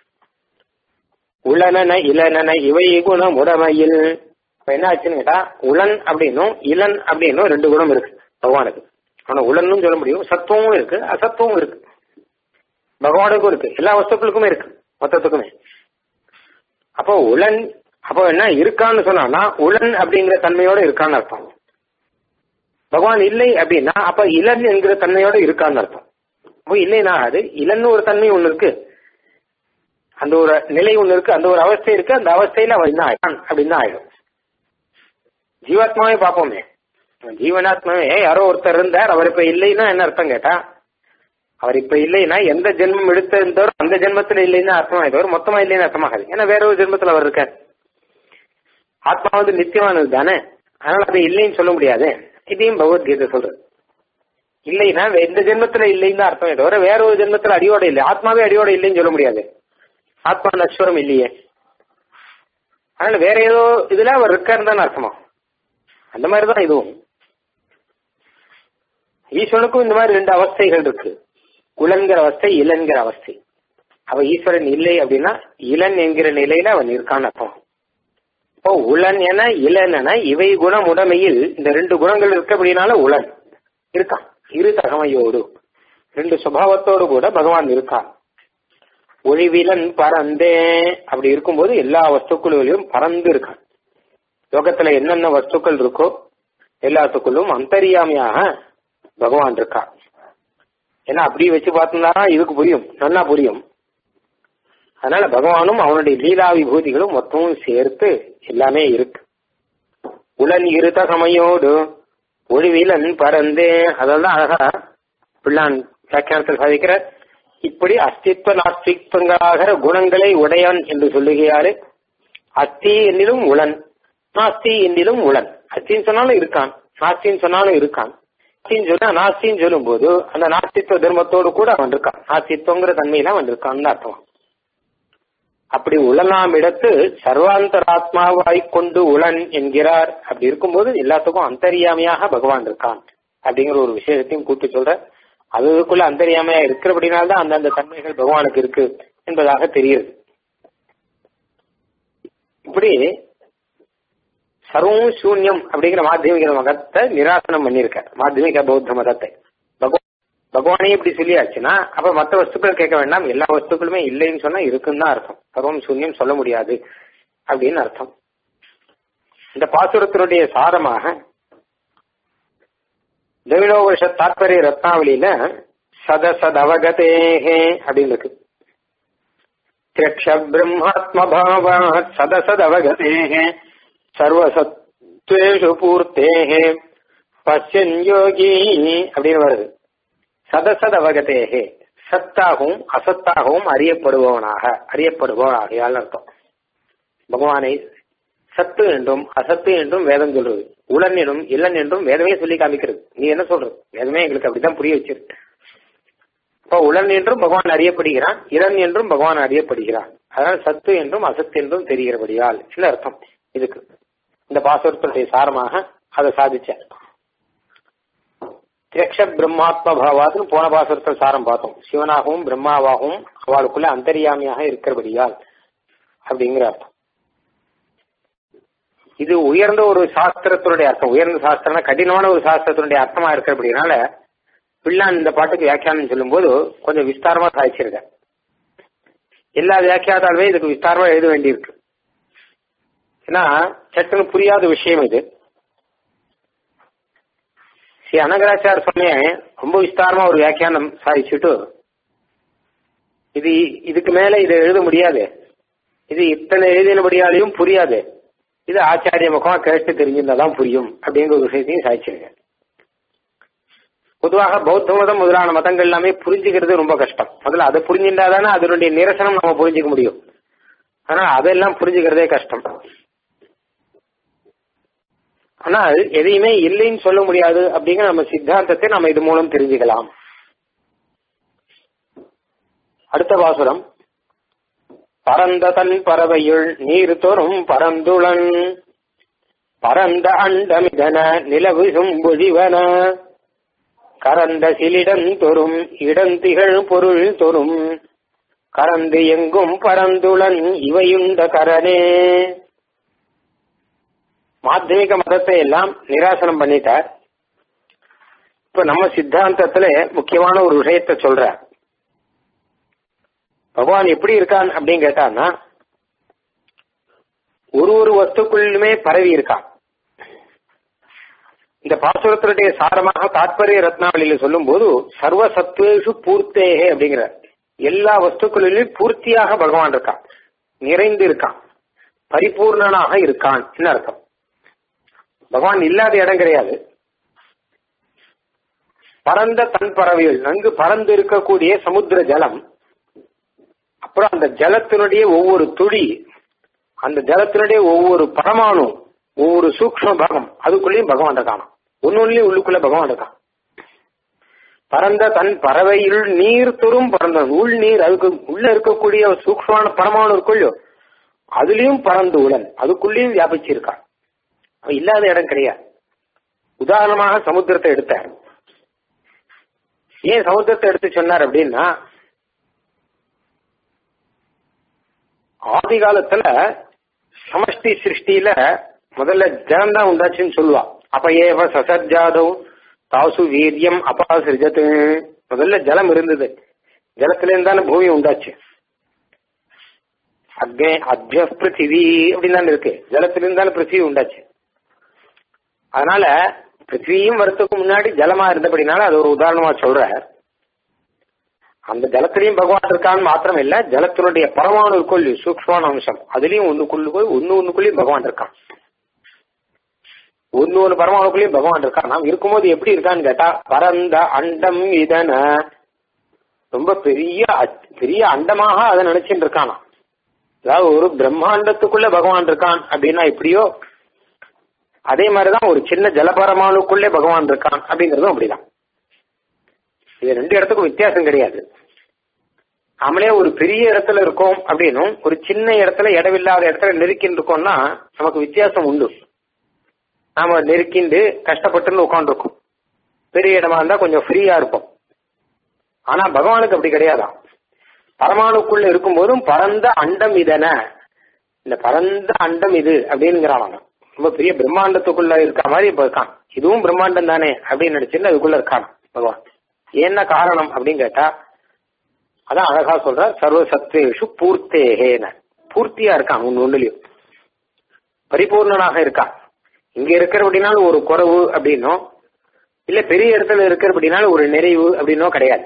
உளனன இளனன இவை குணம் உடமையில் இப்ப என்ன ஆச்சுன்னு கேட்டா உளன் அப்படின்னும் இளன் அப்படின்னும் ரெண்டு குணம் இருக்கு பகவானுக்கு ஆனா உளன்னும் சொல்ல முடியும் சத்துவமும் இருக்கு அசத்துவமும் இருக்கு பகவானுக்கும் இருக்கு எல்லா வஸ்துக்களுக்குமே இருக்கு மொத்தத்துக்குமே அப்போ உளன் அப்போ என்ன இருக்கான்னு சொன்னா உளன் அப்படிங்கிற தன்மையோட இருக்கான்னு அர்த்தம் பகவான் இல்லை அப்படின்னா அப்ப இளன் என்கிற தன்மையோட இருக்கான்னு அர்த்தம் அப்போ இல்லைன்னா அது இளன்னு ஒரு தன்மை ஒண்ணு இருக்கு அந்த ஒரு நிலை ஒண்ணு இருக்கு அந்த ஒரு அவஸ்தை இருக்கு அந்த அவஸ்தையில அவன் என்ன ஆயிடும் அப்படின்னு தான் ஆயிடும் ஜீவாத்மாவே பார்ப்போமே ஜீவனாத்மாவே யாரோ ஒருத்தர் இருந்தார் அவர் இப்ப இல்லைன்னா என்ன அர்த்தம் கேட்டா அவர் இப்ப இல்லைன்னா எந்த ஜென்மம் எடுத்திருந்தோ அந்த ஜென்மத்துல இல்லைன்னா அர்த்தமா தவிர மொத்தமா இல்லைன்னு அர்த்தமாகாது ஏன்னா வேற ஒரு ஜென்மத்துல அவர் இருக்கார் ஆத்மா வந்து நித்தியமானது தானே அதனால அதை இல்லைன்னு சொல்ல முடியாது இதையும் பகவத்கீதை சொல்றது இல்லைன்னா இந்த ஜென்மத்துல இல்லைன்னு அர்த்தமே தவிர வேற ஒரு ஜென்மத்துல அடியோட இல்லை ஆத்மாவே அடியோட இல்லைன்னு சொல்ல முடியாது ஆத்மா நஸ்வரம் இல்லையே அதனால வேற ஏதோ இதுல அவர் இருக்காருன்னு தானே அர்த்தமா அந்த மாதிரிதான் இதுவும் ஈஸ்வரனுக்கும் இந்த மாதிரி ரெண்டு அவஸ்தைகள் இருக்கு உலன்கிற அவஸ்தை இளன்கிற அவஸ்தை அவ ஈஸ்வரன் இல்லை அப்படின்னா இளன் என்கிற நிலையில அவன் இருக்கான்னு அர்த்தம் இப்போ உளன் என இளன் என இவை குணம் உடமையில் இந்த ரெண்டு குணங்கள் இருக்க அப்படின்னால உளன் இருக்கான் இரு தகமையோடு ரெண்டு சுபாவத்தோடு கூட பகவான் இருக்கான் ஒளிவிலன் பறந்தே அப்படி இருக்கும்போது எல்லா வஸ்துக்களிலும் பறந்து இருக்கான் லோகத்துல என்னென்ன வஸ்துக்கள் இருக்கோ எல்லாத்துக்குள்ளும் அந்தரியாமையாக பகவான் இருக்கான் ஏன்னா அப்படி வச்சு பார்த்தோம்னா இதுக்கு புரியும் நல்லா புரியும் அதனால பகவானும் அவனுடைய லீலா விபூதிகளும் மொத்தமும் சேர்த்து எல்லாமே இருக்கு உலன் இருதகமையோடு ஒளிவிலன் பறந்தே அதெல்லாம் அழகா பிள்ளான் வியாக்கியானத்தில் சாதிக்கிற இப்படி அஸ்தித்வ நாஸ்தித்வங்களாகிற குணங்களை உடையான் என்று சொல்லுகிறாரு அஸ்தி என்னிலும் உளன் நாஸ்தி என்னிலும் உளன் அஸ்தின்னு சொன்னாலும் இருக்கான் நாஸ்தின்னு சொன்னாலும் இருக்கான் நாஸ்தின்னு சொன்னா நாஸ்தின்னு சொல்லும் போது அந்த நாஸ்தித்வ தர்மத்தோடு கூட அவன் இருக்கான் நாஸ்தித்வங்கிற தன்மையில அவன் இருக்கான்னு அர்த்தம் அப்படி உளனாம் இடத்து சர்வாந்தராத்மாவாய் கொண்டு உளன் என்கிறார் அப்படி இருக்கும்போது எல்லாத்துக்கும் அந்தரியாமையாக பகவான் இருக்கான் அப்படிங்கிற ஒரு விஷயத்தையும் கூட்டு சொல்ற அதுக்குள்ள அந்தரியாமையா இருக்கிறபடினால்தான் அந்தந்த தன்மைகள் பகவானுக்கு இருக்கு என்பதாக தெரியுது இப்படி சர்வம் சூன்யம் அப்படிங்கிற மாத்தியமிக மதத்தை நிராசனம் பண்ணிருக்க மாத்தியமிக பௌத்த மதத்தை பகவானே இப்படி சொல்லியாச்சுன்னா அப்ப மற்ற வஸ்துக்கள் கேட்க வேண்டாம் எல்லா வஸ்துக்களுமே இல்லைன்னு சொன்னா இருக்குன்னு தான் அர்த்தம் சர்வம் சூன்யம் சொல்ல முடியாது அப்படின்னு அர்த்தம் இந்த பாசுரத்தினுடைய சாரமாக திரவிடோபனிஷ தாத்பரிய ரத்னாவளியில சதசத் அவகதேஹே அப்படின்னு இருக்கு திரக்ஷ பிரம்மாத்மபாவாத் சதசத் அவகதேஹே சர்வசத்வேஷு பூர்த்தேஹே பசியன் யோகி அப்படின்னு வருது சதசத் அவகதேகே சத்தாகவும் அசத்தாகவும் அறியப்படுபவனாக அறியப்படுபவனாகையால் அர்த்தம் பகவானை சத்து என்றும் அசத்து என்றும் வேதம் சொல்றது உளன் என்றும் இல்லன் என்றும் வேதமே சொல்லி காமிக்கிறது நீ என்ன சொல்றது வேதமே எங்களுக்கு அப்படிதான் புரிய வச்சிருக்கு இப்ப உளன் என்றும் பகவான் அறியப்படுகிறான் இளன் என்றும் பகவான் அறியப்படுகிறான் அதனால் சத்து என்றும் அசத்து என்றும் தெரிகிறபடியால் என்ன அர்த்தம் இதுக்கு இந்த பாசுரத்துடைய சாரமாக அதை சாதிச்சார் திரக்ஷ பிரம்மாத்ம பாவாதுன்னு போன பாசுரத்தில் சாரம் பார்த்தோம் சிவனாகவும் பிரம்மாவாகவும் அவளுக்குள்ள அந்தரியாமியாக இருக்கிறபடியால் அப்படிங்கிற அர்த்தம் இது உயர்ந்த ஒரு சாஸ்திரத்தினுடைய அர்த்தம் உயர்ந்த சாஸ்திரம்னா கடினமான ஒரு சாஸ்திரத்தினுடைய அர்த்தமா இருக்கிறபடினால பிள்ளான் இந்த பாட்டுக்கு வியாக்கியானம் சொல்லும்போது கொஞ்சம் விஸ்தாரமா சாதிச்சிருக்க எல்லா வியாக்கியாதாலுமே இதுக்கு விஸ்தாரமா எழுத வேண்டியிருக்கு ஏன்னா சட்டுன்னு புரியாத விஷயம் இது ஸ்ரீ அனகராச்சார் சொன்னேன் ரொம்ப விஸ்தாரமா ஒரு வியாக்கியானம் சாதிச்சுட்டு இது இதுக்கு மேல இதை எழுத முடியாது இது இத்தனை எழுதினபடியாலையும் புரியாது இது ஆச்சாரிய முகமா கேட்டு தெரிஞ்சிருந்தாதான் புரியும் அப்படிங்கிற ஒரு விஷயத்தையும் சாதிச்சிருக்கேன் பொதுவாக பௌத்த மதம் முதலான மதங்கள் எல்லாமே புரிஞ்சுக்கிறது ரொம்ப கஷ்டம் முதல்ல அதை புரிஞ்சுட்டாதானே அதனுடைய நிரசனம் நம்ம புரிஞ்சுக்க முடியும் ஆனா அதெல்லாம் புரிஞ்சுக்கிறதே கஷ்டம் ஆனால் எதையுமே இல்லைன்னு சொல்ல முடியாது அப்படிங்கிற நம்ம சித்தாந்தத்தை நம்ம இது மூலம் தெரிஞ்சுக்கலாம் அடுத்த பாசுரம் பரந்த தன் பறவையுள் நீர் தோறும் பரந்துளன் பரந்த அண்டமிதன நிலவு சும்புழிவன கரந்த சிலிடன் தொறும் இடந்திகழ் பொருள் தொறும் கரந்து எங்கும் பரந்துளன் இவையுண்ட கரனே மாத்தியமிக மதத்தை எல்லாம் நிராசனம் பண்ணிட்டார் இப்ப நம்ம சித்தாந்தத்துல முக்கியமான ஒரு விஷயத்த சொல்ற பகவான் எப்படி இருக்கான் அப்படின்னு கேட்டான்னா ஒரு ஒரு வஸ்துக்குள்ளுமே பரவி இருக்கான் இந்த பாசுரத்தினுடைய சாரமாக தாத்பரிய ரத்னாவளியில சொல்லும் போது சர்வ சத்வேஷு பூர்த்தேகே அப்படிங்கிற எல்லா வஸ்துக்களிலும் பூர்த்தியாக பகவான் இருக்கான் நிறைந்து இருக்கான் பரிபூர்ணனாக இருக்கான் என்ன அர்த்தம் பகவான் இல்லாத இடம் கிடையாது பரந்த தன் பறவைகள் நன்கு பறந்து இருக்கக்கூடிய சமுத்திர ஜலம் அப்புறம் அந்த ஜலத்தினுடைய ஒவ்வொரு துளி அந்த ஜலத்தினுடைய ஒவ்வொரு பரமாணு ஒவ்வொரு சூக்ம பாகம் அதுக்குள்ளேயும் பகவான் இருக்கான் ஒன்னொன்னுலயும் உள்ளுக்குள்ள பகவான் இருக்கான் பரந்த தன் பறவையில் நீர் தொறும் பறந்த உள் நீர் அதுக்கு உள்ள இருக்கக்கூடிய சூக்மமான பரமாணு இருக்குள்ளோ அதுலயும் பறந்து உடன் அதுக்குள்ளேயும் வியாபிச்சிருக்கான் அவன் இல்லாத இடம் கிடையாது உதாரணமாக சமுத்திரத்தை எடுத்தார் ஏன் சமுத்திரத்தை எடுத்து சொன்னார் அப்படின்னா ஆதி காலத்துல சமஷ்டி சிருஷ்டியில முதல்ல ஜலம் தான் உண்டாச்சுன்னு சொல்லுவா அப்ப ஏவ சசஜாதவ் தாசு வீரியம் அப்பா சிருஜத்து முதல்ல ஜலம் இருந்தது ஜலத்துல இருந்தாலும் பூமி உண்டாச்சு அக்னே அத்ய பிருத்திவி அப்படின்னு தான் இருக்கு ஜலத்துல இருந்தாலும் பிருத்திவி உண்டாச்சு அதனால பிருத்திவியும் வரத்துக்கு முன்னாடி ஜலமா இருந்தபடினால அது ஒரு உதாரணமா சொல்ற அந்த ஜலத்திலையும் பகவான் இருக்கான்னு மாத்திரம் இல்ல ஜலத்தினுடைய பரமாணு கொள்ளி சூக்ஷ்மான அம்சம் அதுலயும் ஒண்ணுக்குள்ள போய் ஒன்னு ஒண்ணுக்குள்ளயும் பகவான் இருக்கான் ஒன்னு ஒரு பரமாணுக்குள்ளயும் பகவான் இருக்கான் நாம் இருக்கும்போது எப்படி இருக்கான்னு கேட்டா பரந்த அண்டம் இதன ரொம்ப பெரிய அ- பெரிய அண்டமாக அதை நினைச்சுட்டு இருக்கானா அதாவது ஒரு பிரம்மாண்டத்துக்குள்ள பகவான் இருக்கான் அப்படின்னா எப்படியோ அதே மாதிரிதான் ஒரு சின்ன ஜலபரமானுக்குள்ளே பகவான் இருக்கான் அப்படிங்கறதும் அப்படிதான் இது ரெண்டு இடத்துக்கும் வித்தியாசம் கிடையாது நாமளே ஒரு பெரிய இடத்துல இருக்கோம் அப்படின்னும் ஒரு சின்ன இடத்துல இடமில்லாத இடத்துல நெருக்கின்னு இருக்கோம்னா நமக்கு வித்தியாசம் உண்டு நாம நெருக்கிண்டு கஷ்டப்பட்டுன்னு உட்காந்துருக்கோம் பெரிய இடமா இருந்தா கொஞ்சம் ஃப்ரீயா இருப்போம் ஆனா பகவானுக்கு அப்படி கிடையாதாம் பரமாணுக்குள்ள இருக்கும்போதும் பரந்த அண்டம் இதன இந்த பரந்த அண்டம் இது அப்படிங்கிறான் அவன் ரொம்ப பெரிய பிரம்மாண்டத்துக்குள்ள இருக்க மாதிரி இப்ப இருக்கான் இதுவும் பிரம்மாண்டம் தானே அப்படின்னு நினைச்சுட்டு அதுக்குள்ள இருக்கான் பகவான் என்ன காரணம் அப்படின்னு கேட்டா அதான் அழகா சொல்ற சர்வ சத்வேஷு பூர்த்தேகேன பூர்த்தியா இருக்கான் ஒன்னு ஒண்ணுலயும் பரிபூர்ணனாக இருக்கான் இங்க இருக்கிறபடினாலும் ஒரு குறைவு அப்படின்னோ இல்ல பெரிய இடத்துல இருக்கிறபடினாலும் ஒரு நிறைவு அப்படின்னோ கிடையாது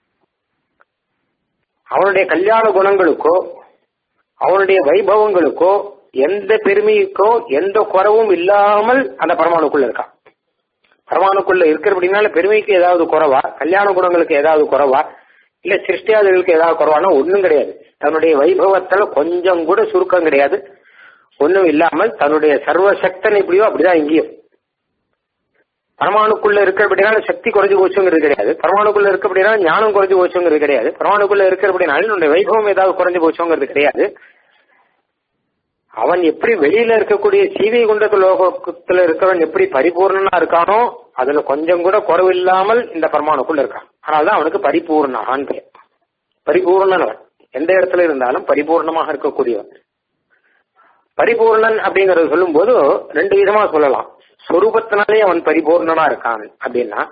அவனுடைய கல்யாண குணங்களுக்கோ அவனுடைய வைபவங்களுக்கோ எந்த பெருமைக்கோ எந்த குறவும் இல்லாமல் அந்த பரமாணுக்குள்ள இருக்கான் பரமாணுக்குள்ள இருக்கிறபடினால பெருமைக்கு ஏதாவது குறவா கல்யாண குணங்களுக்கு ஏதாவது குறவா இல்ல சிருஷ்டியாதிகளுக்கு ஏதாவது குறவானா ஒண்ணும் கிடையாது தன்னுடைய வைபவத்துல கொஞ்சம் கூட சுருக்கம் கிடையாது ஒண்ணும் இல்லாமல் தன்னுடைய சர்வசக்தன் எப்படியோ அப்படிதான் இங்கேயும் பரமாணுக்குள்ள இருக்கிறபடினால சக்தி குறைஞ்சு போச்சுங்கிறது கிடையாது பரமாணுக்குள்ள இருக்கிறபடினால ஞானம் குறைஞ்சு போச்சுங்கிறது கிடையாது பரமாணுக்குள்ள இருக்கிறபடினால என்னுடைய வைபவம் ஏதாவது குறைஞ்சு போச்சுங்கிறது கிடையாது அவன் எப்படி வெளியில இருக்கக்கூடிய சீதை குண்டத்து லோகத்துல இருக்கிறவன் எப்படி பரிபூர்ணனா இருக்கானோ அதுல கொஞ்சம் கூட குறைவில்லாமல் இந்த பரமாணுக்குள்ள இருக்கான் அதனாலதான் அவனுக்கு பரிபூர்ணான் பெயர் பரிபூர்ணன் அவன் எந்த இடத்துல இருந்தாலும் பரிபூர்ணமாக இருக்கக்கூடியவன் பரிபூர்ணன் அப்படிங்கறத சொல்லும் போது ரெண்டு விதமா சொல்லலாம் சொரூபத்தினாலே அவன் பரிபூர்ணனா இருக்கான் அப்படின்னா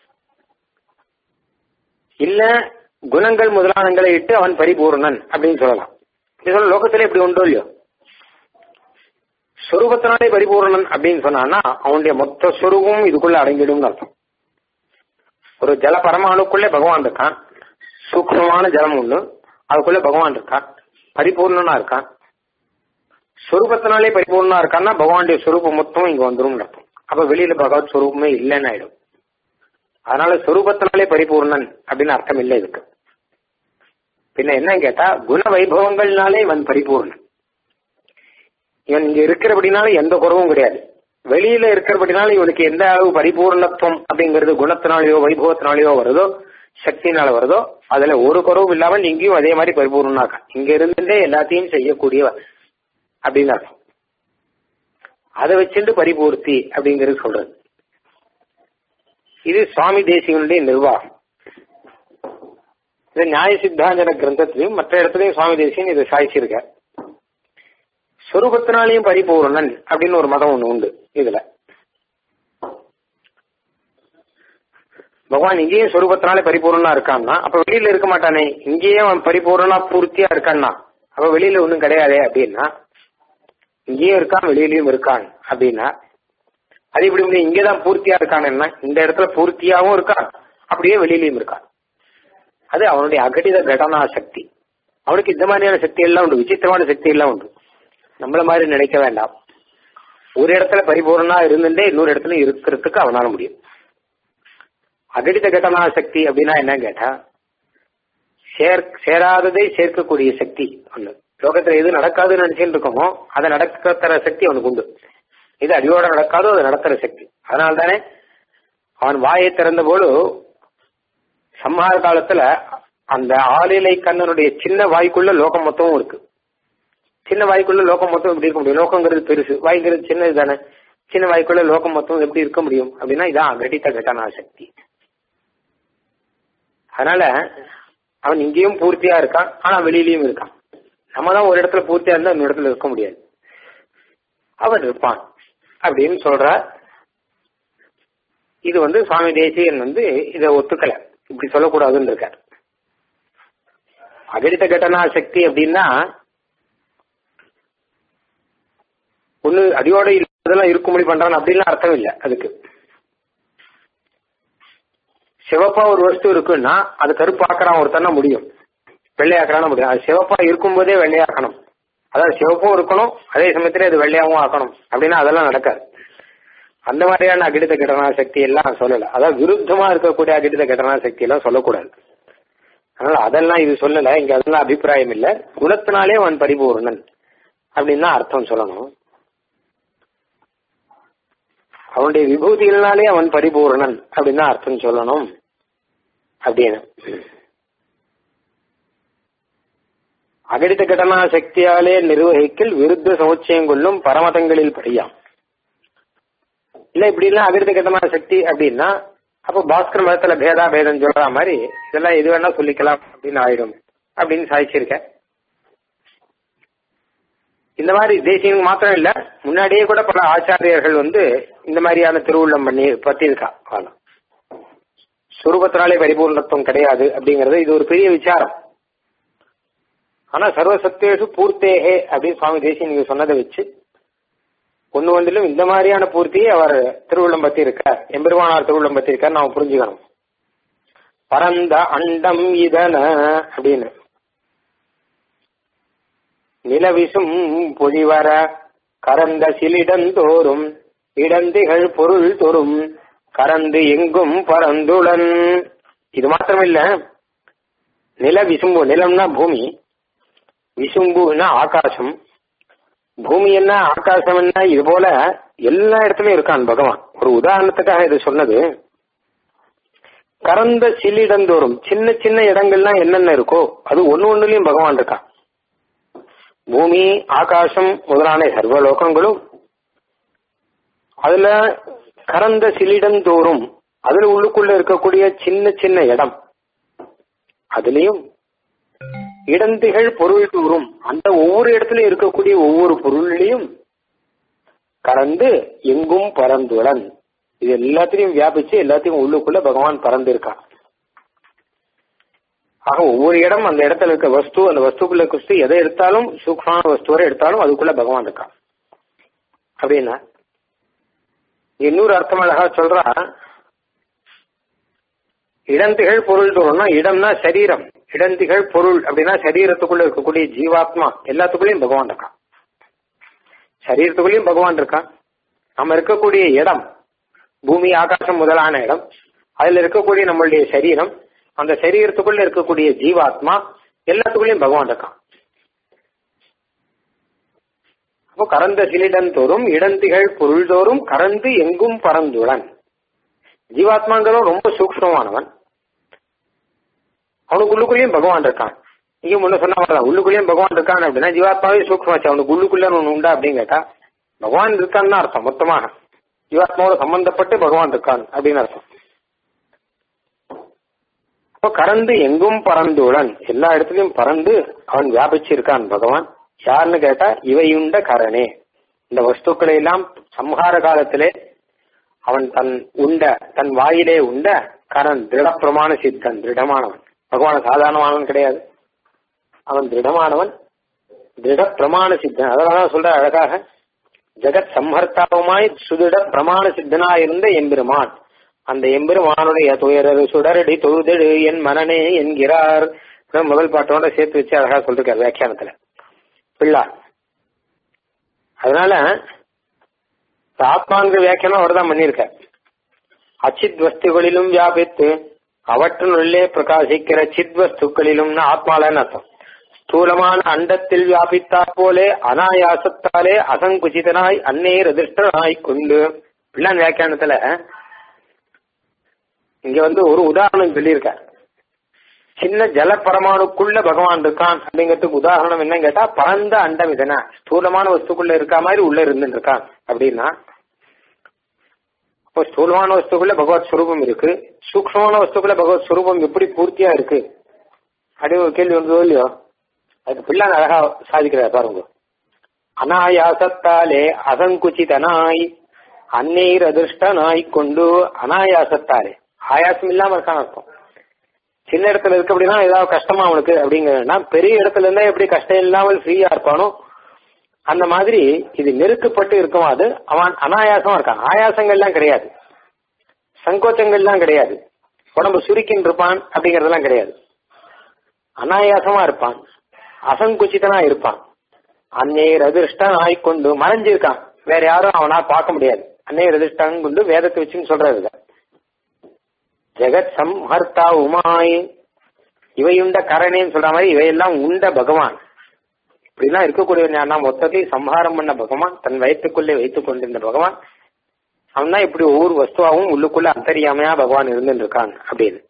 இல்ல குணங்கள் முதலானங்களை இட்டு அவன் பரிபூர்ணன் அப்படின்னு சொல்லலாம் இது சொல்ல லோகத்திலே இப்படி உண்டோ இல்லையோ சொரூபத்தினாலே பரிபூர்ணன் அப்படின்னு சொன்னான்னா அவனுடைய மொத்த சொரூபமும் இதுக்குள்ள அடங்கிடும் அர்த்தம் ஒரு ஜல பரமாணுக்குள்ளே பகவான் இருக்கான் சூக்மமான ஜலம் ஒண்ணு அதுக்குள்ள பகவான் இருக்கான் பரிபூர்ணனா இருக்கான் சொரூபத்தினாலே பரிபூர்ணனா இருக்கான்னா பகவானுடைய சொரூபம் மொத்தம் இங்க வந்துரும் அர்த்தம் அப்ப வெளியில பகவத் சொரூபமே இல்லைன்னு ஆயிடும் அதனால சொரூபத்தினாலே பரிபூர்ணன் அப்படின்னு அர்த்தம் இல்லை இதுக்கு பின்ன என்ன கேட்டா குண வைபவங்கள்னாலே இவன் பரிபூர்ணன் இவன் இங்க இருக்கிறபடினால எந்த குறவும் கிடையாது வெளியில இருக்கிறபடினால இவனுக்கு எந்த அளவு பரிபூர்ணத்துவம் அப்படிங்கிறது குணத்தினாலேயோ வைபவத்தினாலேயோ வருதோ சக்தினால வருதோ அதுல ஒரு குறவும் இல்லாமல் இங்கேயும் அதே மாதிரி பரிபூர்ணனா இருக்கான் இங்க இருந்துட்டே எல்லாத்தையும் செய்யக்கூடியவன் அப்படின்னு அர்த்தம் அதை வச்சுட்டு பரிபூர்த்தி அப்படிங்கிறது சொல்றது இது சுவாமி தேசிகனுடைய நிர்வாகம் இது நியாய சித்தாந்தன கிரந்தத்திலையும் மற்ற இடத்துலயும் சுவாமி தேசிகன் இதை சாய்ச்சிருக்க சொரூபத்தினாலையும் பரிபூர்ணன் அப்படின்னு ஒரு மதம் ஒண்ணு உண்டு இதுல பகவான் இங்கேயும் சொரூபத்தினாலே பரிபூர்ணனா இருக்கான்னா அப்ப வெளியில இருக்க மாட்டானே இங்கேயே அவன் பரிபூர்ணனா பூர்த்தியா இருக்கான்னா அப்ப வெளியில ஒண்ணும் கிடையாதே அப்படின்னா இங்கேயும் இருக்கான் வெளியிலயும் இருக்கான் அப்படின்னா அது இப்படி முடியும் இங்கதான் பூர்த்தியா இருக்கான் இந்த இடத்துல பூர்த்தியாவும் இருக்கான் அப்படியே வெளியிலயும் இருக்கான் அது அவனுடைய அகடித கடனா சக்தி அவனுக்கு இந்த மாதிரியான சக்தி எல்லாம் உண்டு விசித்திரமான சக்தி எல்லாம் உண்டு நம்மள மாதிரி நினைக்க வேண்டாம் ஒரு இடத்துல பரிபூர்ணா இருந்துட்டே இன்னொரு இடத்துல இருக்கிறதுக்கு அவனால முடியும் அகடித கடனா சக்தி அப்படின்னா என்ன கேட்டா சேர் சேராததை சேர்க்கக்கூடிய சக்தி ஒண்ணு லோகத்துல எது நடக்காதுன்னு நினைச்சுட்டு இருக்கோமோ அதை நடக்கிற சக்தி அவனுக்கு உண்டு இது அடியோட நடக்காதோ அதை நடத்துற சக்தி அதனால தானே அவன் வாயை திறந்த போது சம்ஹார காலத்துல அந்த ஆளிலை கண்ணனுடைய சின்ன வாய்க்குள்ள லோகம் மொத்தமும் இருக்கு சின்ன வாய்க்குள்ள லோகம் மொத்தம் எப்படி இருக்க முடியும் லோகங்கிறது பெருசு வாய்ங்கிறது சின்னது தானே சின்ன வாய்க்குள்ள லோகம் மொத்தம் எப்படி இருக்க முடியும் அப்படின்னா இதான் அகடித்த கடனா சக்தி அதனால அவன் இங்கேயும் பூர்த்தியா இருக்கான் ஆனா வெளியிலயும் இருக்கான் நம்ம தான் ஒரு இடத்துல பூர்த்தியா இருந்தா இன்னொரு இடத்துல இருக்க முடியாது அவன் இருப்பான் அப்படின்னு சொல்ற இது வந்து சுவாமி தேசியன் வந்து இதை ஒத்துக்கல இப்படி சொல்லக்கூடாதுன்னு இருக்கார் அகடித கட்டனா சக்தி அப்படின்னா ஒண்ணு அடியோட இதெல்லாம் இருக்கும்படி பண்றான் அப்படின்லாம் அர்த்தம் இல்லை அதுக்கு சிவப்பா ஒரு வஸ்து இருக்குன்னா அது கருப்பாக்குறான் ஒருத்தனா முடியும் வெள்ளையாக்குறான முடியும் அது சிவப்பா இருக்கும்போதே வெள்ளையாக்கணும் அதாவது சிவப்பும் இருக்கணும் அதே சமயத்துல அது வெள்ளையாவும் ஆக்கணும் அப்படின்னா அதெல்லாம் நடக்காது அந்த மாதிரியான அகிடித கடனா சக்தி எல்லாம் சொல்லல அதாவது விருத்தமா இருக்கக்கூடிய அகிடித கடனா சக்தி எல்லாம் சொல்லக்கூடாது அதனால அதெல்லாம் இது சொல்லல இங்க அதெல்லாம் அபிப்பிராயம் இல்ல குணத்தினாலே அவன் பரிபூர்ணன் அப்படின்னு தான் அர்த்தம் சொல்லணும் அவனுடைய விபூதிகள்னாலே அவன் பரிபூர்ணன் அப்படின்னு தான் அர்த்தம் சொல்லணும் அப்படின்னு அகடித கடனா சக்தியாலே நிர்வகிக்கல் விருத்த சமுச்சயம் கொள்ளும் பரமதங்களில் படியாம் இல்ல இப்படி எல்லாம் அகிருத கட்டமான சக்தி அப்படின்னா அப்போ பாஸ்கர் மதத்துல பேதா பேதம் சொல்ற மாதிரி இதெல்லாம் எது வேணா சொல்லிக்கலாம் அப்படின்னு ஆயிடும் அப்படின்னு சாதிச்சிருக்க இந்த மாதிரி தேசியம் மாத்திரம் இல்ல முன்னாடியே கூட பல ஆச்சாரியர்கள் வந்து இந்த மாதிரியான திருவுள்ளம் பண்ணி பத்திருக்கா காலம் சுரூபத்தினாலே பரிபூர்ணத்துவம் கிடையாது அப்படிங்கறது இது ஒரு பெரிய விசாரம் ஆனா சர்வசத்தியேஷு பூர்த்தேகே அப்படின்னு சுவாமி தேசியம் நீங்க சொன்னதை வச்சு ஒன்னு ஒன்றிலும் இந்த மாதிரியான பூர்த்தியை அவர் திருவுள்ளம் பத்தி இருக்கார் எம்பெருமானார் திருவுள்ளம் பத்தி இருக்கார் நாம புரிஞ்சுக்கணும் பரந்த அண்டம் இதன அப்படின்னு நிலவிசும் பொழிவர கரந்த சிலிடந்தோறும் இடந்திகள் பொருள் தோறும் கரந்து எங்கும் பரந்துளன் இது மாத்திரமில்ல நில விசும்பு நிலம்னா பூமி விசும்புன்னா ஆகாசம் பூமி என்ன ஆகாசம் என்ன இது போல எல்லா இடத்துலயும் இருக்கான் பகவான் ஒரு உதாரணத்துக்காக இது சொன்னது கறந்த சில்லிடந்தோறும் சின்ன சின்ன இடங்கள்லாம் என்னென்ன இருக்கோ அது ஒன்னு ஒண்ணுலயும் பகவான் இருக்கான் பூமி ஆகாசம் முதலான சர்வ லோகங்களும் அதுல கறந்த சிலிடந்தோறும் அதுல உள்ளுக்குள்ள இருக்கக்கூடிய சின்ன சின்ன இடம் அதுலயும் இடந்திகள் பொருள் தூரும் அந்த ஒவ்வொரு இடத்துலயும் இருக்கக்கூடிய ஒவ்வொரு பொருள்லையும் கறந்து எங்கும் பறந்துடன் இது எல்லாத்திலையும் வியாபிச்சு எல்லாத்தையும் உள்ளுக்குள்ள பகவான் பறந்திருக்கான் ஆக ஒவ்வொரு இடம் அந்த இடத்துல இருக்க வஸ்து அந்த வஸ்துக்குள்ள வஸ்து எதை எடுத்தாலும் சூக்மான வஸ்துவரை எடுத்தாலும் அதுக்குள்ள பகவான் இருக்கான் அப்படின்னா இன்னொரு அர்த்தம் அழகா சொல்றா இடந்திகள் பொருள் தோணும்னா இடம்னா சரீரம் இடந்திகள் பொருள் அப்படின்னா சரீரத்துக்குள்ள இருக்கக்கூடிய ஜீவாத்மா எல்லாத்துக்குள்ளயும் பகவான் இருக்கான் சரீரத்துக்குள்ளயும் பகவான் இருக்கான் நம்ம இருக்கக்கூடிய இடம் பூமி ஆகாசம் முதலான இடம் அதுல இருக்கக்கூடிய நம்மளுடைய சரீரம் அந்த சரீரத்துக்குள்ள இருக்கக்கூடிய ஜீவாத்மா எல்லாத்துக்குள்ளயும் பகவான் இருக்கான் அப்போ கறந்த சிலிடன் தோறும் இடந்திகள் பொருள் தோறும் கறந்து எங்கும் பறந்துடன் ஜீவாத்மாங்கிறவன் ரொம்ப சூக்மமானவன் அவனுக்கு உள்ளுக்குள்ளேயும் பகவான் இருக்கான் இங்க முன்ன சொன்ன மாதிரி உள்ளுக்குள்ளேயும் பகவான் இருக்கான் அப்படின்னா ஜீவாத்மாவே சூக்மாச்சு அவனுக்கு உள்ளுக்குள்ள ஒன்று உண்டா அப்படின்னு கேட்டா பகவான் இருக்கான்னு அர்த்தம் மொத்தமாக ஜீவாத்மாவோட சம்பந்தப்பட்டு பகவான் இருக்கான் அப்படின்னு அர்த்தம் அப்போ கறந்து எங்கும் பறந்துடன் எல்லா இடத்துலயும் பறந்து அவன் வியாபிச்சிருக்கான் பகவான் யாருன்னு கேட்டா இவையுண்ட கரணே இந்த வஸ்துக்களை எல்லாம் சம்ஹார காலத்திலே அவன் தன் உண்ட தன் வாயிலே உண்ட கரண் திருட பிரமாண சித்தன் திருடமானவன் பகவான் சாதாரணமானவன் கிடையாது அவன் திருடமானவன் திருட பிரமாண சித்தன் அதனாலதான் சொல்ற அழகாக ஜெகத் சம்ஹர்த்தாவுமாய் சுதிட பிரமாண சித்தனா இருந்த எம்பெருமான் அந்த எம்பெருமானுடைய துயரரு சுடரடி தொழுதெடு என் மனனே என்கிறார் முதல் பாட்டோட சேர்த்து வச்சு அழகா சொல்லிருக்காரு வியாக்கியானத்துல பிள்ளார் அதனால ஆத்மாங்கிற வியாக்கியானம் அவர் தான் பண்ணியிருக்க அச்சித் வஸ்துகளிலும் வியாபித்து அவற்றினுள்ளே பிரகாசிக்கிற சித் வஸ்துக்களிலும் ஆத்மாலன்னு அர்த்தம் ஸ்தூலமான அண்டத்தில் வியாபித்தா போலே அனாயாசத்தாலே அசங்குச்சிதனாய் அந்நேர் அதிர்ஷ்டனாய் கொண்டு பிள்ளான் வியாக்கியானத்துல இங்க வந்து ஒரு உதாரணம் சொல்லியிருக்க சின்ன ஜல பரமாணுக்குள்ள பகவான் இருக்கான் அப்படிங்கிறதுக்கு உதாரணம் என்னன்னு கேட்டா பரந்த அண்டம் இதனா ஸ்தூலமான வஸ்துக்குள்ள இருக்க மாதிரி உள்ள இருந்துட்டு இருக்கான் அப்படின்னா இப்போ ஸ்தூலமான வஸ்துக்குள்ள பகவத் ஸ்வரூபம் இருக்கு சூக்ஷ்மமான வஸ்துக்குள்ள பகவத் ஸ்வரூபம் எப்படி பூர்த்தியா இருக்கு அப்படின்னு ஒரு கேள்வி வந்ததோ இல்லையோ அதுக்கு பிள்ளான் அழகா சாதிக்கிறார் பாருங்க அனாயாசத்தாலே அசங்குச்சிதனாய் அந்நீர் அதிர்ஷ்டனாய் கொண்டு அனாயாசத்தாலே ஆயாசம் இல்லாம இருக்கான்னு அர்த்தம் சின்ன இடத்துல இருக்கு அப்படின்னா ஏதாவது கஷ்டமா அவனுக்கு அப்படிங்கிறதுனா பெரிய இடத்துல இருந்தா எப்படி கஷ்டம் இல்லாமல் ஃப்ரீயா இருப்பானோ அந்த மாதிரி இது நெருக்கப்பட்டு இருக்கும் அது அவன் அனாயாசமா இருக்கான் ஆயாசங்கள்லாம் கிடையாது சங்கோச்சங்கள்லாம் கிடையாது உடம்பு சுருக்கின்னு இருப்பான் அப்படிங்கறதெல்லாம் கிடையாது அனாயாசமா இருப்பான் அசங்குச்சிதனா இருப்பான் அந்நேர் அதிர்ஷ்டம் ஆய்கொண்டு மறைஞ்சிருக்கான் வேற யாரும் அவனா பார்க்க முடியாது அந்நேர் அதிர்ஷ்டம் கொண்டு வேதத்தை வச்சுன்னு சொல்றது ஜெகத் சம்ஹர்த்தா உமாய் இவையுண்ட கரணேன்னு சொல்ற மாதிரி இவையெல்லாம் உண்ட பகவான் இப்படிலாம் இருக்கக்கூடியவன் யாருன்னா மொத்தத்தையும் சம்ஹாரம் பண்ண பகவான் தன் வயிற்றுக்குள்ளே வைத்துக் கொண்டிருந்த பகவான் அவன் தான் இப்படி ஒவ்வொரு வஸ்துவாகவும் உள்ளுக்குள்ள அந்தரியாமையா பகவான் இருந்துட்டு இருக்கான் அப்படின்னு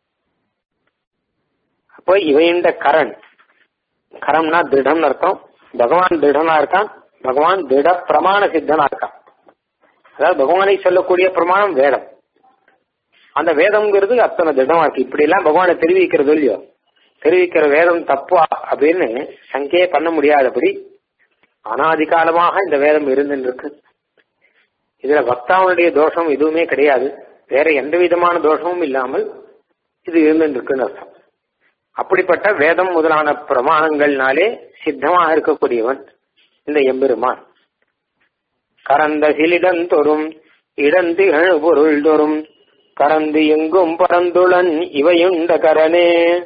அப்போ இவையுண்ட கரண் கரம்னா திருடம்னு அர்த்தம் பகவான் திருடனா இருக்கான் பகவான் திட பிரமாண சித்தனா இருக்கான் அதாவது பகவானை சொல்லக்கூடிய பிரமாணம் வேதம் அந்த வேதம்ங்கிறது அத்தனை திடமா இருக்கு இப்படி எல்லாம் பகவானை தெரிவிக்கிறது இல்லையோ தெரிவிக்கிற வேதம் தப்பா அப்படின்னு சங்கே பண்ண முடியாதபடி அனாதி காலமாக இந்த வேதம் இருந்துட்டு இருக்கு இதுல பக்தாவனுடைய தோஷம் எதுவுமே கிடையாது வேற எந்த விதமான தோஷமும் இல்லாமல் இது இருந்துட்டு இருக்குன்னு அர்த்தம் அப்படிப்பட்ட வேதம் முதலான பிரமாணங்கள்னாலே சித்தமாக இருக்கக்கூடியவன் இந்த எம்பெருமான் கரந்த சிலிடந்தொரும் இடந்திகழ் பொருள் தோறும் கரந்து எங்கும் பரந்துளன் இவையுண்ட கரனே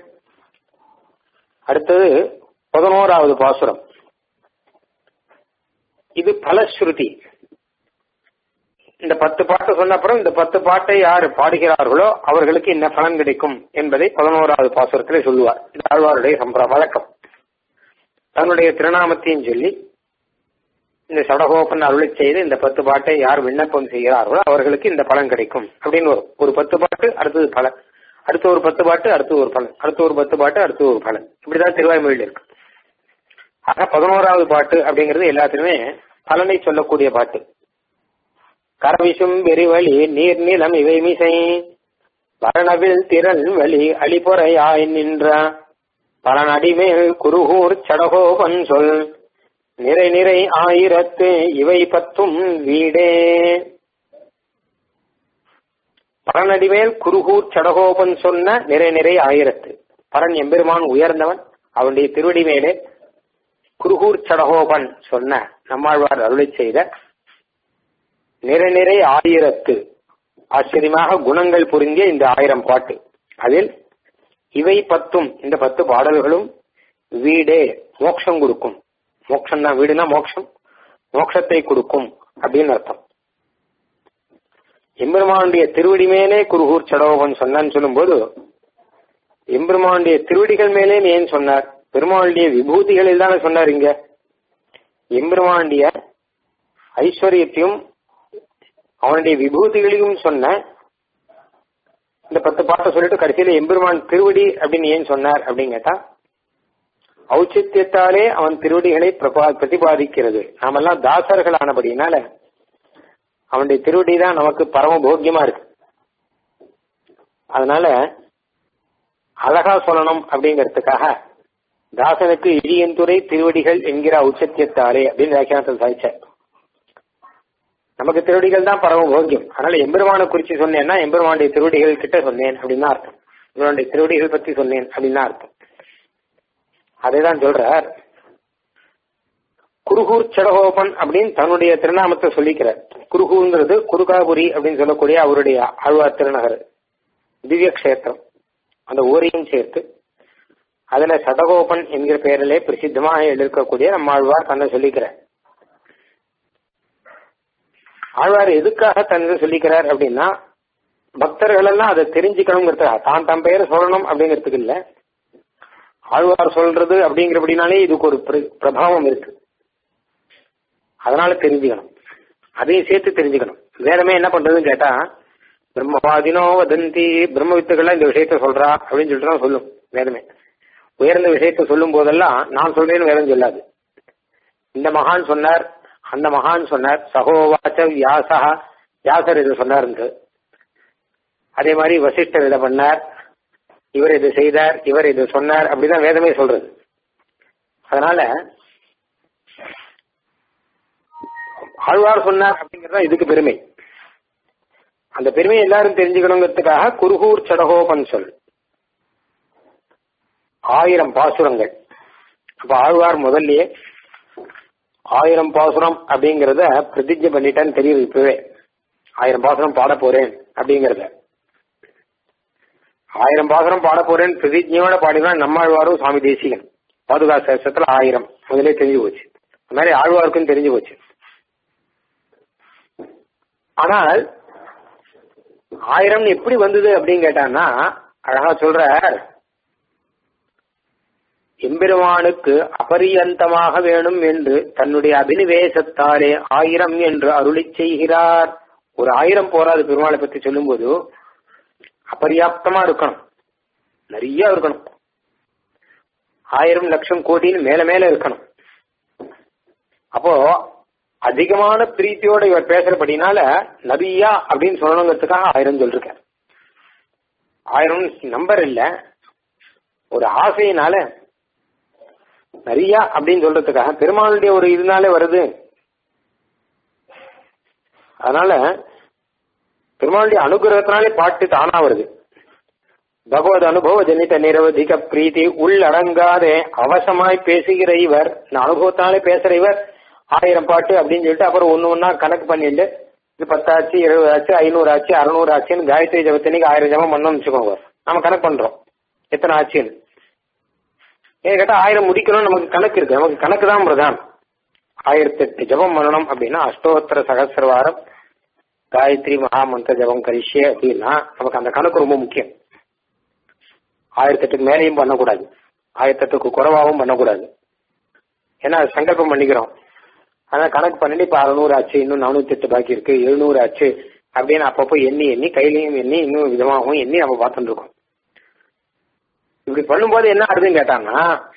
அடுத்தது பதினோராவது பாசுரம் இது பலஸ்ருதி இந்த பத்து பாட்டை சொன்ன அப்புறம் இந்த பத்து பாட்டை யார் பாடுகிறார்களோ அவர்களுக்கு என்ன பலன் கிடைக்கும் என்பதை பதினோராவது பாசுரத்திலே சொல்லுவார் இது ஆழ்வாருடைய சம்பிர வழக்கம் தன்னுடைய திருநாமத்தையும் சொல்லி இந்த சடகோபன் அருளை செய்து இந்த பத்து பாட்டை யார் விண்ணப்பம் செய்கிறார்களோ அவர்களுக்கு இந்த பலன் கிடைக்கும் அப்படின்னு வரும் ஒரு பத்து பாட்டு அடுத்தது பலன் அடுத்த ஒரு பத்து பாட்டு அடுத்து ஒரு பலன் அடுத்த ஒரு பத்து பாட்டு அடுத்து ஒரு பலன் இப்படிதான் திருவாய்மொழியில் இருக்கு ஆக பதினோராவது பாட்டு அப்படிங்கிறது எல்லாத்திலுமே பலனை சொல்லக்கூடிய பாட்டு கரவிசும் வெறிவழி நீர் நிலம் இவை மிசை வரணவில் திரள் வழி அழிபொறையாய் நின்ற பலன் அடிமேல் குருகூர் சடகோபன் சொல் நிறை நிறை ஆயிரத்து இவை பத்தும் வீடே பரனடிமேல் குருகூர் சடகோபன் சொன்ன நிறை நிறை ஆயிரத்து பரன் எம்பெருமான் உயர்ந்தவன் அவனுடைய திருவடி மேலே குருகூர் சடகோபன் சொன்ன நம்மாழ்வார் அருளை செய்த நிறை நிறை ஆயிரத்து ஆச்சரியமாக குணங்கள் புரிந்திய இந்த ஆயிரம் பாட்டு அதில் இவை பத்தும் இந்த பத்து பாடல்களும் வீடே மோட்சம் கொடுக்கும் மோட்சம் தான் வீடுனா மோட்சம் மோட்சத்தை கொடுக்கும் அப்படின்னு அர்த்தம் எம்பெருமானுடைய திருவடி மேலே குருகூர் சடோகன் சொன்னான்னு சொல்லும்போது எம்பெருமானுடைய திருவடிகள் மேலே ஏன் சொன்னார் பெருமாளுடைய விபூதிகளில் தானே சொன்னார் இங்க எம்பெருமானுடைய ஐஸ்வர்யத்தையும் அவனுடைய விபூதிகளையும் சொன்ன இந்த பத்து பாட்டை சொல்லிட்டு கடைசியில எம்பெருமான் திருவடி அப்படின்னு ஏன் சொன்னார் அப்படின்னு கேட்டா ஔச்சித்யத்தாலே அவன் திருவடிகளை பிரபா பிரதிபாதிக்கிறது நாமெல்லாம் தாசர்கள் ஆனபடினால அவனுடைய திருவடி தான் நமக்கு பரம போக்கியமா இருக்கு அதனால அழகா சொல்லணும் அப்படிங்கறதுக்காக தாசனுக்கு இடியந்துறை திருவடிகள் என்கிற ஔச்சத்தியத்தாலே அப்படின்னு வியாக்கியானத்தில் சாதிச்சார் நமக்கு திருவடிகள் தான் பரம போக்கியம் அதனால எம்பெருமான குறிச்சு சொன்னேன்னா எம்பெருமானுடைய திருவடிகள் கிட்ட சொன்னேன் அப்படின்னு தான் அர்த்தம் இவனுடைய திருவடிகள் பத்தி சொன்னேன் அப்படின்னு தான் அர்த்தம் அதைதான் சொல்றார் குருகூர் சடகோபன் அப்படின்னு தன்னுடைய திருநாமத்தை சொல்லிக்கிறார் குருகூங்கிறது குருகாபுரி அப்படின்னு சொல்லக்கூடிய அவருடைய ஆழ்வார் திருநகர் திவ்ய கஷேத்திரம் அந்த ஊரையும் சேர்த்து அதுல சடகோபன் என்கிற பெயரிலே பிரசித்தமாக எழுக்கக்கூடிய நம்ம ஆழ்வார் தன்னை சொல்லிக்கிறார் ஆழ்வார் எதுக்காக தன்னை சொல்லிக்கிறார் அப்படின்னா பக்தர்கள் எல்லாம் அதை தெரிஞ்சுக்கணுங்கிறதுக்காக தான் தன் பெயரை சொல்லணும் அப்படிங்கிறதுக்கு இல்ல ஆழ்வார் சொல்றது அப்படிங்கிறபடினாலே இதுக்கு ஒரு பிரபாவம் இருக்கு அதனால தெரிஞ்சுக்கணும் அதையும் சேர்த்து தெரிஞ்சுக்கணும் வேதமே என்ன பண்றதுன்னு கேட்டா பிரம்மவாதினோ வதந்தி பிரம்ம வித்துக்கள்லாம் இந்த விஷயத்த சொல்றா அப்படின்னு சொல்லிட்டு தான் சொல்லும் வேதமே உயர்ந்த விஷயத்த சொல்லும் போதெல்லாம் நான் சொல்றேன்னு வேதம் சொல்லாது இந்த மகான் சொன்னார் அந்த மகான் சொன்னார் சகோவாச்ச வியாசா வியாசர் இதை சொன்னார் அதே மாதிரி வசிஷ்டர் இதை பண்ணார் இவர் இதை செய்தார் இவர் இதை சொன்னார் அப்படிதான் வேதமே சொல்றது அதனால ஆழ்வார் சொன்னார் அப்படிங்கறது இதுக்கு பெருமை அந்த பெருமையை எல்லாரும் தெரிஞ்சுக்கணுங்கிறதுக்காக குருகூர் சடகோபன் சொல் ஆயிரம் பாசுரங்கள் அப்ப ஆழ்வார் முதல்லயே ஆயிரம் பாசுரம் அப்படிங்கறத பிரதிஜை பண்ணிட்டான்னு தெரியுது இப்பவே ஆயிரம் பாசுரம் பாட போறேன் அப்படிங்கறத ஆயிரம் பாசுரம் பாட போறேன்னு பிரதிஜையோட பாடினா நம்மாழ்வாரும் சுவாமி தேசிகன் பாதுகா சேஷத்துல ஆயிரம் முதலே தெரிஞ்சு போச்சு அந்த மாதிரி ஆழ்வாருக்கும் தெரிஞ்சு போச்சு ஆனால் ஆயிரம் எப்படி வந்தது அப்படின்னு கேட்டான்னா அழகா சொல்ற எம்பெருமானுக்கு அபரியந்தமாக வேணும் என்று தன்னுடைய அபினிவேசத்தாலே ஆயிரம் என்று அருளி செய்கிறார் ஒரு ஆயிரம் போராது பெருமாளை பத்தி சொல்லும்போது அபரியாப்தமா இருக்கணும் நிறைய இருக்கணும் ஆயிரம் லட்சம் கோடின்னு மேல மேல இருக்கணும் அப்போ அதிகமான பிரீத்தியோட இவர் பேசுறபடினால நபியா அப்படின்னு சொல்லணுங்கிறதுக்காக ஆயிரம் சொல்லிருக்கார் ஆயிரம் நம்பர் இல்ல ஒரு ஆசையினால நிறைய அப்படின்னு சொல்றதுக்காக பெருமாளுடைய ஒரு இதனாலே வருது அதனால பெருமாளுடைய அனுகிரகத்தினாலே பாட்டு தானா வருது பகவத் அனுபவ ஜனித நிரவதிக பிரீத்தி உள்ளடங்காதே அவசமாய் பேசுகிற இவர் இந்த அனுபவத்தினாலே பேசுற இவர் ஆயிரம் பாட்டு அப்படின்னு சொல்லிட்டு அப்புறம் ஒன்னு ஒன்னா கணக்கு பண்ணிட்டு இது பத்தாச்சு இருபது ஆச்சு ஐநூறு ஆச்சு அறுநூறு ஆச்சுன்னு காயத்ரி ஜபத்தனைக்கு ஆயிரம் ஜபம் பண்ணோம்னு வச்சுக்கோங்க நம்ம கணக்கு பண்றோம் எத்தனை ஆச்சுன்னு ஏன் கேட்டா ஆயிரம் முடிக்கணும் நமக்கு கணக்கு இருக்கு நமக்கு கணக்கு தான் பிரதான் ஆயிரத்தி எட்டு ஜபம் பண்ணணும் அப்படின்னா அஷ்டோத்தர சகசிரவாரம் காயத்ரி மகாமந்திர ஜபம் கரிஷிய அப்படின்னா நமக்கு அந்த கணக்கு ரொம்ப முக்கியம் ஆயிரத்தி எட்டுக்கு மேலேயும் பண்ணக்கூடாது ஆயிரத்தி எட்டுக்கு குறைவாகவும் பண்ணக்கூடாது ஏன்னா சங்கல்பம் பண்ணிக்கிறோம் ஆனா கணக்கு பண்ணிட்டு இப்ப அறுநூறு ஆச்சு இன்னும் நானூத்தி எட்டு பாக்கி இருக்கு எழுநூறு ஆச்சு அப்படின்னு அப்பப்போ எண்ணி எண்ணி கையிலையும் எண்ணி இன்னும் விதமாகவும் எண்ணி நம்ம பார்த்துட்டு இருக்கோம் இப்படி பண்ணும்போது என்ன ஆகுதுன்னு கேட்டாங்கன்னா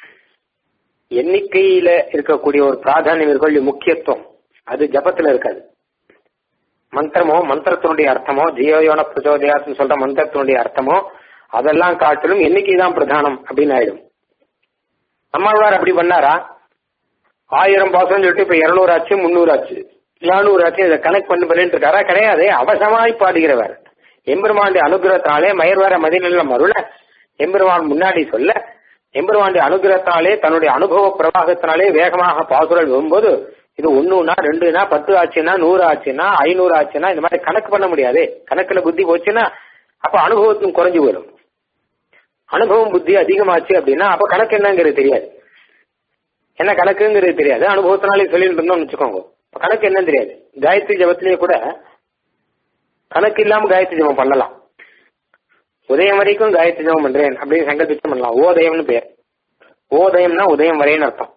எண்ணிக்கையில இருக்கக்கூடிய ஒரு பிராதானியம் இருக்கக்கூடிய முக்கியத்துவம் அது ஜபத்துல இருக்காது மந்திரமோ மந்திரத்தினுடைய அர்த்தமோ ஜியோயோன பிரச்சோதயாத்னு சொல்ற மந்திரத்தினுடைய அர்த்தமோ அதெல்லாம் காட்டிலும் எண்ணிக்கை தான் பிரதானம் அப்படின்னு ஆயிடும் நம்மாழ்வார் அப்படி பண்ணாரா ஆயிரம் பாசம் சொல்லிட்டு இப்ப இருநூறு ஆச்சு முன்னூறு ஆச்சு நானூறு ஆச்சு இதை கனெக்ட் பண்ணி பண்ணிட்டு இருக்காரா கிடையாது அவசமாய் பாடுகிறவர் எம்பெருமாண்டி அனுகிரகத்தினாலே மயர்வார மதிநில மருள எம்பெருமான் முன்னாடி சொல்ல எம்பெருமாண்டி அனுகிரகத்தினாலே தன்னுடைய அனுபவ பிரவாகத்தினாலே வேகமாக பாசுரல் வரும்போது இது ஒண்ணுனா ரெண்டுனா பத்து ஆச்சுன்னா நூறு ஆச்சுன்னா ஐநூறு ஆச்சுன்னா இந்த மாதிரி கணக்கு பண்ண முடியாது கணக்குல புத்தி போச்சுன்னா அப்ப அனுபவத்தும் குறைஞ்சு வரும் அனுபவம் புத்தி அதிகமாச்சு அப்படின்னா அப்ப கணக்கு என்னங்கிறது தெரியாது என்ன கணக்குங்கிறது தெரியாது அனுபவத்தினாலே சொல்லிட்டு இருந்தோம்னு வச்சுக்கோங்க கணக்கு என்னன்னு தெரியாது காயத்ரி ஜபத்திலேயே கூட கணக்கு இல்லாம காயத்ரி ஜபம் பண்ணலாம் உதயம் வரைக்கும் காயத்ரி ஜபம் பண்றேன் அப்படின்னு சங்கல்பிச்சு பண்ணலாம் ஓதயம்னு பேர் ஓதயம்னா உதயம் வரைன்னு அர்த்தம்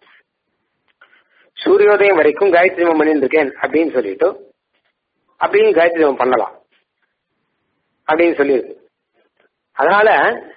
சூரியோதயம் வரைக்கும் காயத்ரி ஜபம் பண்ணிட்டு இருக்கேன் அப்படின்னு சொல்லிட்டு அப்படின்னு காயத்ரி ஜபம் பண்ணலாம் அப்படின்னு சொல்லியிருக்கு அதனால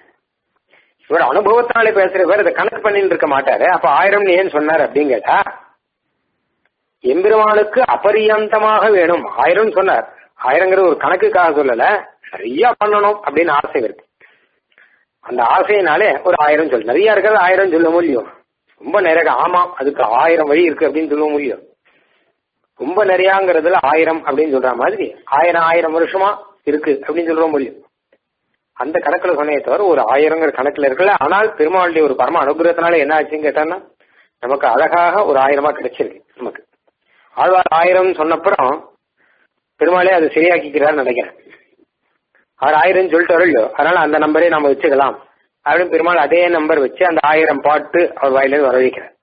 இவர் அனுபவத்தினாலே பேசுறவர் இதை கணக்கு பண்ணிட்டு இருக்க மாட்டாரு அப்ப ஆயிரம் ஏன் சொன்னார் அப்படின்னு கேட்டா எம்பெருமானுக்கு அபரியந்தமாக வேணும் ஆயிரம் சொன்னார் ஆயிரங்கிறது ஒரு கணக்குக்காக சொல்லல நிறைய பண்ணணும் அப்படின்னு ஆசை இருக்கு அந்த ஆசையினாலே ஒரு ஆயிரம் சொல்லு நிறைய இருக்கிறது ஆயிரம் சொல்ல முடியும் ரொம்ப நிறைய ஆமா அதுக்கு ஆயிரம் வழி இருக்கு அப்படின்னு சொல்ல முடியும் ரொம்ப நிறையாங்கிறதுல ஆயிரம் அப்படின்னு சொல்ற மாதிரி ஆயிரம் ஆயிரம் வருஷமா இருக்கு அப்படின்னு சொல்ல முடியும் அந்த கணக்குல சொன்னே தவிர ஒரு ஆயிரங்கிற கணக்குல இருக்கல ஆனால் பெருமாளுடைய ஒரு பரம அனுகிரகத்தினால என்ன ஆச்சுன்னு கேட்டான்னா நமக்கு அழகாக ஒரு ஆயிரமா கிடைச்சிருக்கு நமக்கு ஆழ்வார் ஆயிரம் சொன்னப்புறம் பெருமாளே அதை சரியாக்கிக்கிறார் நினைக்கிறேன் அவர் ஆயிரம் சொல்லிட்டு வரலையோ அதனால அந்த நம்பரே நம்ம வச்சுக்கலாம் அப்படின்னு பெருமாள் அதே நம்பர் வச்சு அந்த ஆயிரம் பாட்டு அவர் வாயிலிருந்து வர வைக்கிறார்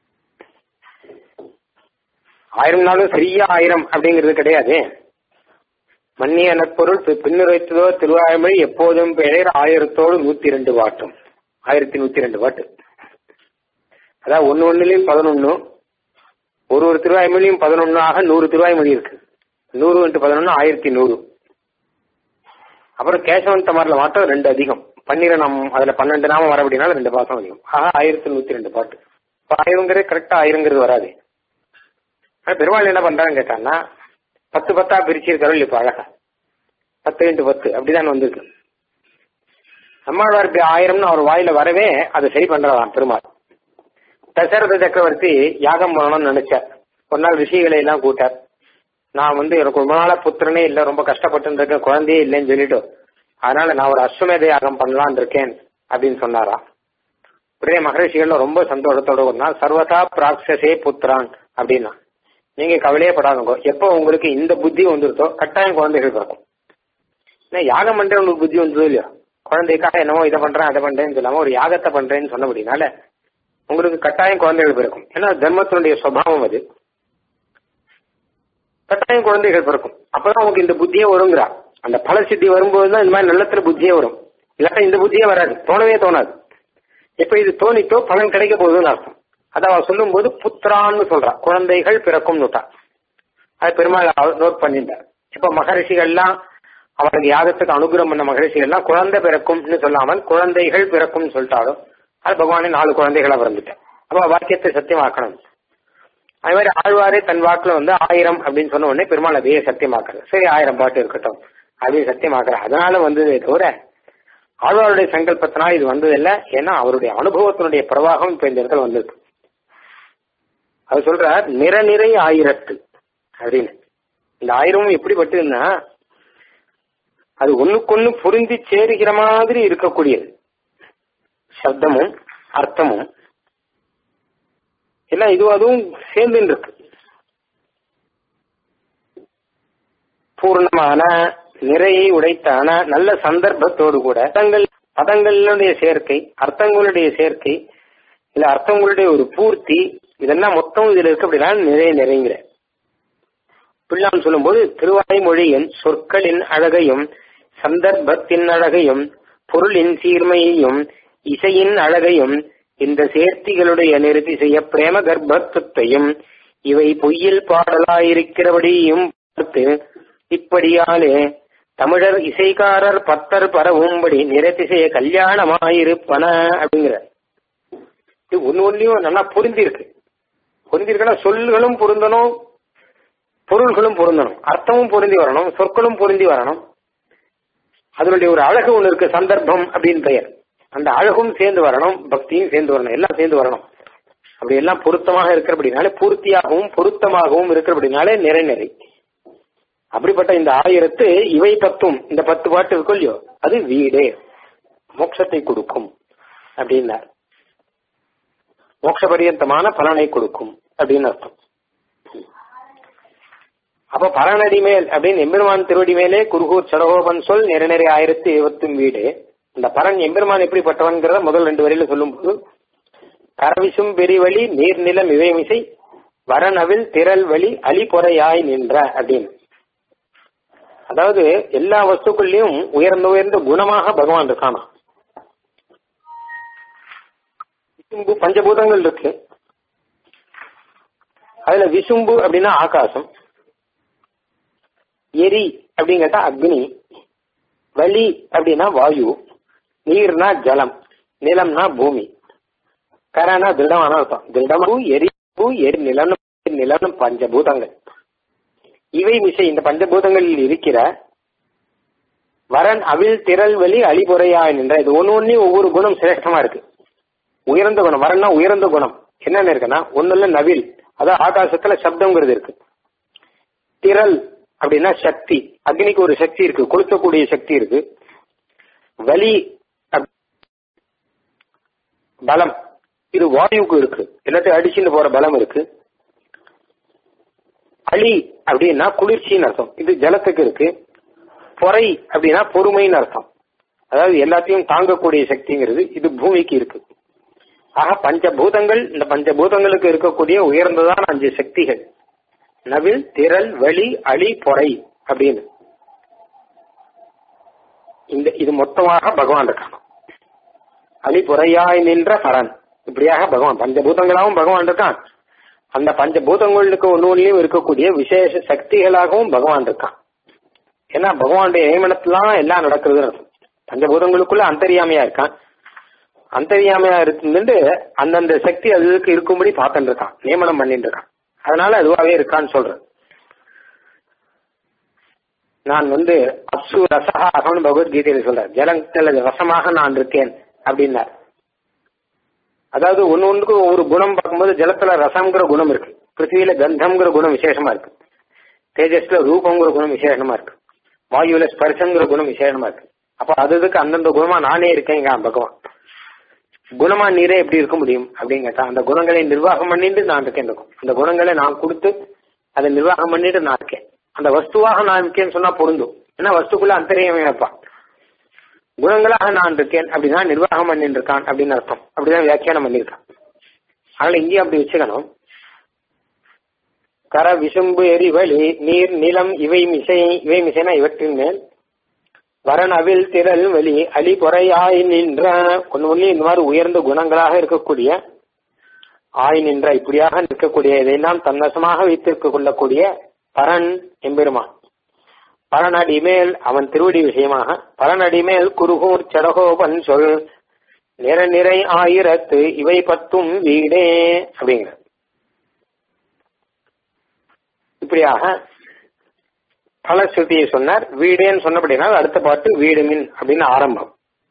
ஆயிரம் நாளும் சரியா ஆயிரம் அப்படிங்கிறது கிடையாது மன்னிய நற்பொருள் பின்னுரைத்ததோ திருவாய்மொழி எப்போதும் பெயர் ஆயிரத்தோடு நூத்தி ரெண்டு பாட்டும் ஆயிரத்தி நூத்தி ரெண்டு பாட்டு அதாவது ஒன்னு ஒன்னுலயும் பதினொன்னு ஒரு ஒரு திருவாய்மொழியும் பதினொன்னாக நூறு திருவாய்மொழி இருக்கு நூறு இன்ட்டு பதினொன்னு ஆயிரத்தி நூறு அப்புறம் கேசவன் தமாரில் மாத்திரம் ரெண்டு அதிகம் பன்னிரம் அதுல பன்னெண்டு நாமம் வர அப்படின்னா ரெண்டு பாசம் அதிகம் ஆஹா ஆயிரத்தி நூத்தி ரெண்டு பாட்டு இப்ப ஆயிரங்கிறது கரெக்டா ஆயிரங்கிறது வராது ஆனா பெருமாள் என்ன பண்றான்னு கேட்டான்னா பத்து பத்தா பிரிச்சிருக்காரு இப்ப அழகா பத்து இன்ட்டு பத்து அப்படிதான் வந்திருக்கு நம்மாழ்வாருக்கு ஆயிரம்னு அவர் வாயில வரவே அதை சரி பண்றதாம் பெருமாள் தசரத சக்கரவர்த்தி யாகம் பண்ணணும்னு நினைச்சார் ஒரு நாள் ரிஷிகளை எல்லாம் கூட்டார் நான் வந்து எனக்கு ரொம்ப நாளா புத்திரனே இல்ல ரொம்ப கஷ்டப்பட்டு இருக்கேன் குழந்தையே இல்லைன்னு சொல்லிட்டு அதனால நான் ஒரு அஸ்வமேத யாகம் பண்ணலான் இருக்கேன் அப்படின்னு சொன்னாராம் உடனே மகரிஷிகள் ரொம்ப சந்தோஷத்தோட ஒரு நாள் சர்வதா பிராக்சசே புத்திரான் அப்படின்னா நீங்க கவலையே படாதுங்க எப்போ உங்களுக்கு இந்த புத்தி வந்துருதோ கட்டாயம் குழந்தைகள் பிறக்கும் ஏன்னா யாகம் பண்ற உங்களுக்கு புத்தி வந்தது இல்லையா குழந்தைக்காக என்னமோ இதை பண்றேன் அதை பண்றேன்னு சொல்லாம ஒரு யாகத்தை பண்றேன்னு சொன்னபடினால உங்களுக்கு கட்டாயம் குழந்தைகள் பிறக்கும் ஏன்னா தர்மத்தினுடைய சுவாவம் அது கட்டாயம் குழந்தைகள் பிறக்கும் அப்பதான் உங்களுக்கு இந்த புத்தியே வருங்கிறா அந்த பல சித்தி வரும்போது தான் இந்த மாதிரி நல்லத்துல புத்தியே வரும் இல்லாட்டா இந்த புத்தியே வராது தோணவே தோணாது எப்ப இது தோணித்தோ பலன் கிடைக்க போகுதுன்னு அர்த்தம் அதை அவன் சொல்லும் போது புத்திரான்னு சொல்றா குழந்தைகள் பிறக்கும் நோட்டா அது பெருமாள் நோட் பண்ணிட்டார் இப்ப மகரிஷிகள்லாம் அவனுக்கு யாகத்துக்கு அனுகிரகம் பண்ண மகரிஷிகள்லாம் குழந்தை பிறக்கும்னு சொல்லாமல் குழந்தைகள் பிறக்கும்னு சொல்லிட்டாலும் அது பகவானே நாலு குழந்தைகளா பிறந்துட்டேன் அப்ப வாக்கியத்தை சத்தியமாக்கணும் அது மாதிரி ஆழ்வாரே தன் வாக்குல வந்து ஆயிரம் அப்படின்னு சொன்ன உடனே பெருமாள் அதையே சத்தியமாக்குறது சரி ஆயிரம் பாட்டு இருக்கட்டும் அப்படின்னு சத்தியமாக்குற அதனால வந்ததே தவிர ஆழ்வாருடைய சங்கல்பத்தினால் இது வந்ததில்லை ஏன்னா அவருடைய அனுபவத்தினுடைய பிரவாகம் இப்ப இந்த இடத்துல வந்திருக்கு அது சொல்றார் நிற நிறை ஆயிரத்து அப்படின்னு இந்த ஆயிரமும் எப்படிப்பட்டதுன்னா அது ஒண்ணுக்கொன்னு பொருந்தி சேருகிற மாதிரி இருக்கக்கூடியது சப்தமும் அர்த்தமும் எல்லாம் இதுவும் அதுவும் சேர்ந்து இருக்கு பூர்ணமான நிறையை உடைத்தான நல்ல சந்தர்ப்பத்தோடு கூட பதங்கள் பதங்களுடைய சேர்க்கை அர்த்தங்களுடைய சேர்க்கை இல்ல அர்த்தங்களுடைய ஒரு பூர்த்தி இதெல்லாம் மொத்தம் இதுல இருக்கு அப்படின்னா நிறைய நிறைங்கிற பிள்ளான் சொல்லும்போது திருவாய்மொழியின் சொற்களின் அழகையும் சந்தர்ப்பத்தின் அழகையும் பொருளின் சீர்மையையும் இசையின் அழகையும் இந்த சேர்த்திகளுடைய நிறுத்தி செய்ய பிரேம கர்ப்பத்துவத்தையும் இவை பொய்யில் பாடலாயிருக்கிறபடியும் பார்த்து இப்படியாலே தமிழர் இசைக்காரர் பத்தர் பரவும்படி நிறத்திசைய கல்யாணமாயிருப்பன அப்படிங்கிற இது ஒன்னு ஒன்னையும் நல்லா பொருந்திருக்கு பொருந்திருக்கனா சொல்களும் பொருந்தணும் பொருள்களும் பொருந்தணும் அர்த்தமும் பொருந்தி வரணும் சொற்களும் பொருந்தி வரணும் அதனுடைய ஒரு அழகு ஒண்ணு இருக்கு சந்தர்ப்பம் அப்படின்னு பெயர் அந்த அழகும் சேர்ந்து வரணும் பக்தியும் சேர்ந்து வரணும் எல்லாம் சேர்ந்து வரணும் அப்படி எல்லாம் பொருத்தமாக இருக்கிறபடினாலே பூர்த்தியாகவும் பொருத்தமாகவும் இருக்கிறபடினாலே நிறை நிறை அப்படிப்பட்ட இந்த ஆயிரத்து இவை பத்தும் இந்த பத்து பாட்டு இருக்கும் இல்லையோ அது வீடு மோட்சத்தை கொடுக்கும் அப்படின்னார் மோட்ச பரியந்தமான பலனை கொடுக்கும் அப்படின்னு அர்த்தம் அப்ப பரநடி மேல் அப்படின்னு எம்பெருமான் திருவடி மேலே குருகூர் சடகோபன் சொல் நிறை நிறை ஆயிரத்தி இருபத்தும் வீடு இந்த பரன் எம்பெருமான் எப்படிப்பட்டவன்கிறத முதல் ரெண்டு வரையில சொல்லும்போது கரவிசும் பெரிவழி நீர்நிலம் இவைமிசை வரனவில் திரள் வழி அலிபொறையாய் நின்ற அப்படின்னு அதாவது எல்லா வஸ்துக்கள்லயும் உயர்ந்த உயர்ந்த குணமாக பகவான் இருக்கானா விசும்பு பஞ்சபூதங்கள் இருக்கு அதுல விசும்பு அப்படின்னா ஆகாசம் எரி அப்படின்னு கேட்டா அக்னி வலி அப்படின்னா வாயு நீர்னா ஜலம் நிலம்னா பூமி கரனா திருடமான அர்த்தம் திருடமு எரி எரி நிலம் நிலம் பஞ்சபூதங்கள் இவை மிசை இந்த பஞ்சபூதங்களில் இருக்கிற வரன் அவில் திரள் வலி அழிபுறையா நின்ற இது ஒன்னு ஒன்னையும் ஒவ்வொரு குணம் சிரேஷ்டமா இருக்கு உயர்ந்த குணம் வரன்னா உயர்ந்த குணம் என்னென்ன இருக்குன்னா ஒண்ணுல நவில் அதாவது ஆகாசத்துல சப்தங்கிறது இருக்கு திரள் அப்படின்னா சக்தி அக்னிக்கு ஒரு சக்தி இருக்கு கொளுத்தக்கூடிய சக்தி இருக்கு வலி பலம் இது வாயுக்கு இருக்கு எல்லாத்தையும் அடிச்சுட்டு போற பலம் இருக்கு அழி அப்படின்னா குளிர்ச்சின்னு அர்த்தம் இது ஜலத்துக்கு இருக்கு பொறை அப்படின்னா பொறுமைன்னு அர்த்தம் அதாவது எல்லாத்தையும் தாங்கக்கூடிய சக்திங்கிறது இது பூமிக்கு இருக்கு ஆக பஞ்சபூதங்கள் இந்த பஞ்சபூதங்களுக்கு இருக்கக்கூடிய உயர்ந்ததான அஞ்சு சக்திகள் நவில் திரள் வலி அழி பொறை அப்படின்னு இந்த இது மொத்தமாக பகவான் இருக்கான் அழி பொறையாய் நின்ற பரன் இப்படியாக பகவான் பஞ்சபூதங்களாகவும் பகவான் இருக்கான் அந்த பஞ்சபூதங்களுக்கு ஒன்று ஒன்றிலையும் இருக்கக்கூடிய விசேஷ சக்திகளாகவும் பகவான் இருக்கான் ஏன்னா பகவானுடைய நியமனத்திலாம் எல்லாம் நடக்குதுன்னு அர்த்தம் பஞ்சபூதங்களுக்குள்ள அந்தரியாமையா இருக்கான் அந்தரியாமையா இருந்து அந்தந்த சக்தி அதுக்கு இருக்கும்படி பார்த்துட்டு இருக்கான் நியமனம் பண்ணிட்டு இருக்கான் அதனால அதுவாகவே இருக்கான்னு சொல்றேன் நான் வந்து அப்சு ரசகா அகம்னு பகவத்கீதையில சொல்றார் ஜலத்தில் ரசமாக நான் இருக்கேன் அப்படின்னார் அதாவது ஒன்னு ஒன்றுக்கு ஒவ்வொரு குணம் பார்க்கும்போது ஜலத்துல ரசம்ங்கிற குணம் இருக்கு பிருத்திவியில கந்தம்ங்கிற குணம் விசேஷமா இருக்கு தேஜஸ்ல ரூபங்கிற குணம் விசேஷமா இருக்கு வாயுவில ஸ்பர்சங்கிற குணம் விசேஷமா இருக்கு அப்ப அது இதுக்கு அந்தந்த குணமா நானே இருக்கேங்க பகவான் குணமா நீரே எப்படி இருக்க முடியும் அப்படின்னு கேட்டா அந்த குணங்களை நிர்வாகம் பண்ணிட்டு நான் இருக்கேன் இருக்கும் அந்த குணங்களை நான் கொடுத்து அதை நிர்வாகம் பண்ணிட்டு நான் இருக்கேன் அந்த வஸ்துவாக நான் இருக்கேன்னு சொன்னா பொருந்தும் ஏன்னா வஸ்துக்குள்ள அந்தரியம் வைப்பான் குணங்களாக நான் இருக்கேன் அப்படின்னா நிர்வாகம் பண்ணிட்டு இருக்கான் அப்படின்னு அர்த்தம் அப்படிதான் வியாக்கியானம் பண்ணியிருக்கான் அதனால இங்கேயும் அப்படி வச்சுக்கணும் கர விசும்பு எரிவழி நீர் நிலம் இவை மிசை இவை மிசைனா இவற்றின் மேல் வரன் அவில் திரள் வெளி அலி பொறையாய் நின்ற ஒன்னு ஒண்ணு இந்த மாதிரி உயர்ந்த குணங்களாக இருக்கக்கூடிய ஆய் நின்ற இப்படியாக நிற்கக்கூடிய இதையெல்லாம் தன்னசமாக வைத்திருக்க கொள்ளக்கூடிய பரன் எம்பெருமான் பரநடி மேல் அவன் திருவடி விஷயமாக பரநடி மேல் குருகூர் சடகோபன் சொல் நிற நிறை ஆயிரத்து இவை பத்தும் வீடே அப்படிங்கிற இப்படியாக பலஸ்ருதியை சொன்னார் வீடேன்னு சொன்னபடினால் அடுத்த பாட்டு வீடு மின் அப்படின்னு ஆரம்பம்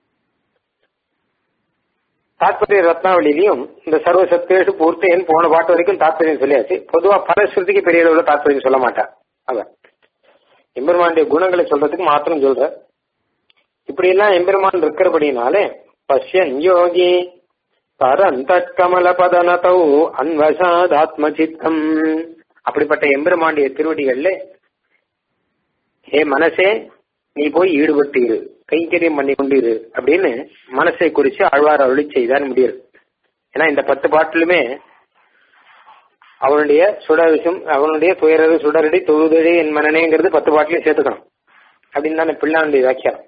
தாத்பரிய ரத்னாவளியிலையும் இந்த சர்வசத்தேஷு பூர்த்தேன்னு போன பாட்டு வரைக்கும் தாத்பரியம் சொல்லியாச்சு பொதுவா பலஸ்ருதிக்கு பெரிய அளவுல தாத்பரியம் சொல்ல மாட்டார் அவன் எம்பெருமானுடைய குணங்களை சொல்றதுக்கு மாத்திரம் சொல்ற இப்படி எல்லாம் எம்பெருமான் இருக்கிறபடினாலே பஷ்யன் யோகி பரந்த கமல பதனதௌ அன்வசாதாத்ம சித்தம் அப்படிப்பட்ட எம்பெருமானுடைய திருவடிகள்ல ஹே மனசே நீ போய் ஈடுபட்டு இரு கைங்கரியம் பண்ணி கொண்டு இரு அப்படின்னு மனசை குறிச்சு ஆழ்வார் அருளி செய்தார் முடியாது ஏன்னா இந்த பத்து பாட்டிலுமே அவனுடைய சுடவிசும் அவனுடைய துயரது சுடரடி தொழுதடி என் மனநேங்கிறது பத்து பாட்டிலையும் சேர்த்துக்கணும் அப்படின்னு தானே பிள்ளானுடைய வியாக்கியம்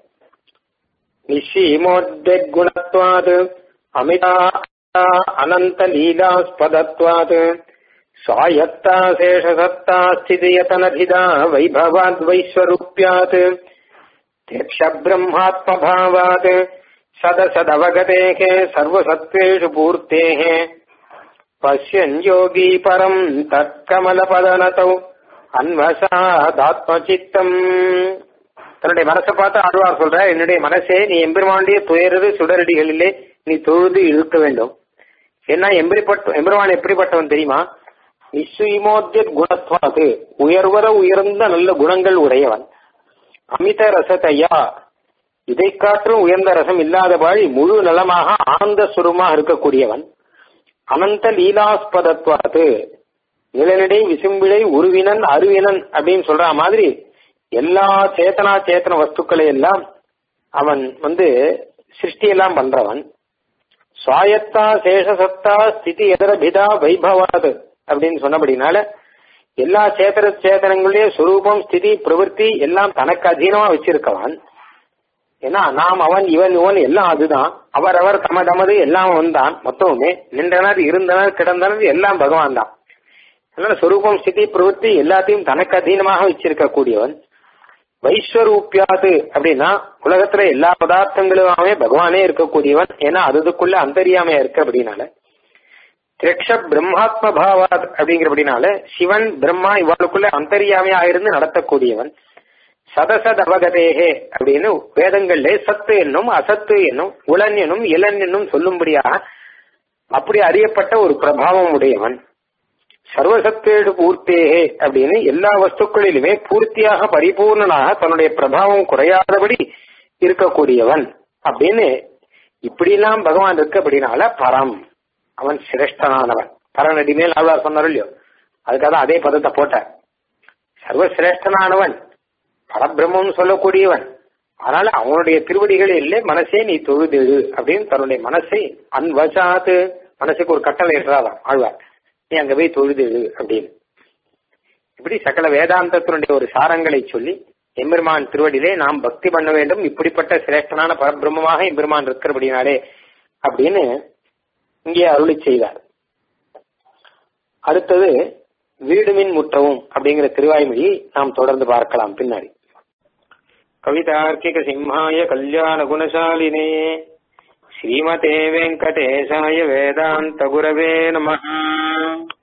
நிஷீமோத்குணத்வாது அமிதா அனந்த லீலாஸ்பதத்வாது स्वायत्ता शेषसत्ता स्थितियतनभिदा वैभवाद् वैश्वरूप्यात् त्यक्षब्रह्मात्मभावात् सदसदवगतेः सर्वसत्त्वेषु पूर्तेः पश्यन् योगी परम् तत्कमलपदनतौ அன்வசாதாத்மசித்தம் தன்னுடைய மனசை பார்த்து ஆழ்வார் சொல்ற என்னுடைய மனசே நீ எம்பெருமானுடைய துயரது சுடரடிகளிலே நீ தொழுது இழுக்க வேண்டும் ஏன்னா எம்பெரிப்பட்ட எம்பெருமான் எப்படிப்பட்டவன் தெரியுமா நிஸ்வீமோத்திய குணத்வாது உயர்வர உயர்ந்த நல்ல குணங்கள் உடையவன் அமித ரசத்தையா இதை காற்றும் உயர்ந்த ரசம் இல்லாதபாழி முழு நலமாக ஆனந்த சுரமாக இருக்கக்கூடியவன் அனந்த லீலாஸ்பதத்வாது நிலநடை விசும்பிழை உருவினன் அருவினன் அப்படின்னு சொல்ற மாதிரி எல்லா சேத்தனா சேத்தன வஸ்துக்களை எல்லாம் அவன் வந்து சிருஷ்டியெல்லாம் பண்றவன் சுவாயத்தா சேஷசத்தா ஸ்திதி எதரபிதா வைபவாது அப்படின்னு சொன்னபடினால எல்லா சேத்தன சேத்தனங்களுடைய சுரூபம் ஸ்திதி பிரவൃத்தி எல்லாம் தனக்கு அதீனமா வச்சிருக்கவன் ஏன்னா நாம் அவன் இவன் இவன் எல்லாம் அதுதான் அவரவர் தம தமது எல்லாம் வந்தான் மொத்தமுமே நின்றனர் இருந்தனர் கிடந்தனர் எல்லாம் பகவான் தான் அதனால சொரூபம் ஸ்திதி பிரவൃத்தி எல்லாத்தையும் தனக்கு அதீனமாக வச்சிருக்க கூடியவன் வைஸ்வரூப்பியாது அப்படின்னா உலகத்துல எல்லா பதார்த்தங்களுமே பகவானே இருக்கக்கூடியவன் ஏன்னா அதுக்குள்ள அந்தரியாமையா இருக்கு அப்படின்னால திரக்ஷ பிரம்மாத்ம பாவாத் அப்படிங்கிறபடினால சிவன் பிரம்மா இவாளுக்குள்ள அந்தரியாமையா இருந்து நடத்தக்கூடியவன் சதசத் அவகதேகே அப்படின்னு வேதங்கள்ல சத்து என்னும் அசத்து என்னும் உலன் என்னும் இளன் என்னும் சொல்லும்படியாக அப்படி அறியப்பட்ட ஒரு பிரபாவம் உடையவன் சர்வசத்தேடு பூர்த்தேகே அப்படின்னு எல்லா வஸ்துக்களிலுமே பூர்த்தியாக பரிபூர்ணனாக தன்னுடைய பிரபாவம் குறையாதபடி இருக்கக்கூடியவன் அப்படின்னு இப்படிலாம் பகவான் இருக்கு அப்படின்னால பரம் அவன் சிரேஷ்டனானவன் பரநடி மேல் ஆழ்வார் சொன்னார் இல்லையோ அதுக்காக அதே பதத்தை போட்ட சர்வசிரேஷ்டனானவன் பரபிரம்மம் சொல்லக்கூடியவன் அதனால அவனுடைய திருவடிகளில் மனசே நீ தொழுதெழு அப்படின்னு தன்னுடைய மனசை அன்வசாத்து மனசுக்கு ஒரு கட்டளை ஏற்றாதான் ஆழ்வார் நீ அங்க போய் தொழுதெழு அப்படின்னு இப்படி சகல வேதாந்தத்தினுடைய ஒரு சாரங்களை சொல்லி எம்பெருமான் திருவடியிலே நாம் பக்தி பண்ண வேண்டும் இப்படிப்பட்ட சிரேஷ்டனான பரபிரம்மமாக எம்பெருமான் இருக்கிறபடினாலே அப்படின்னு இங்கே அருளி செய்தார் அடுத்தது வீடுமின் முற்றவும் அப்படிங்கிற திருவாய்மொழியை நாம் தொடர்ந்து பார்க்கலாம் பின்னாடி கவிதார்க்கிக சிம்ஹாய கல்யாண குணசாலினே ஸ்ரீமதே வெங்கடேசாய வேதாந்த குரவே நம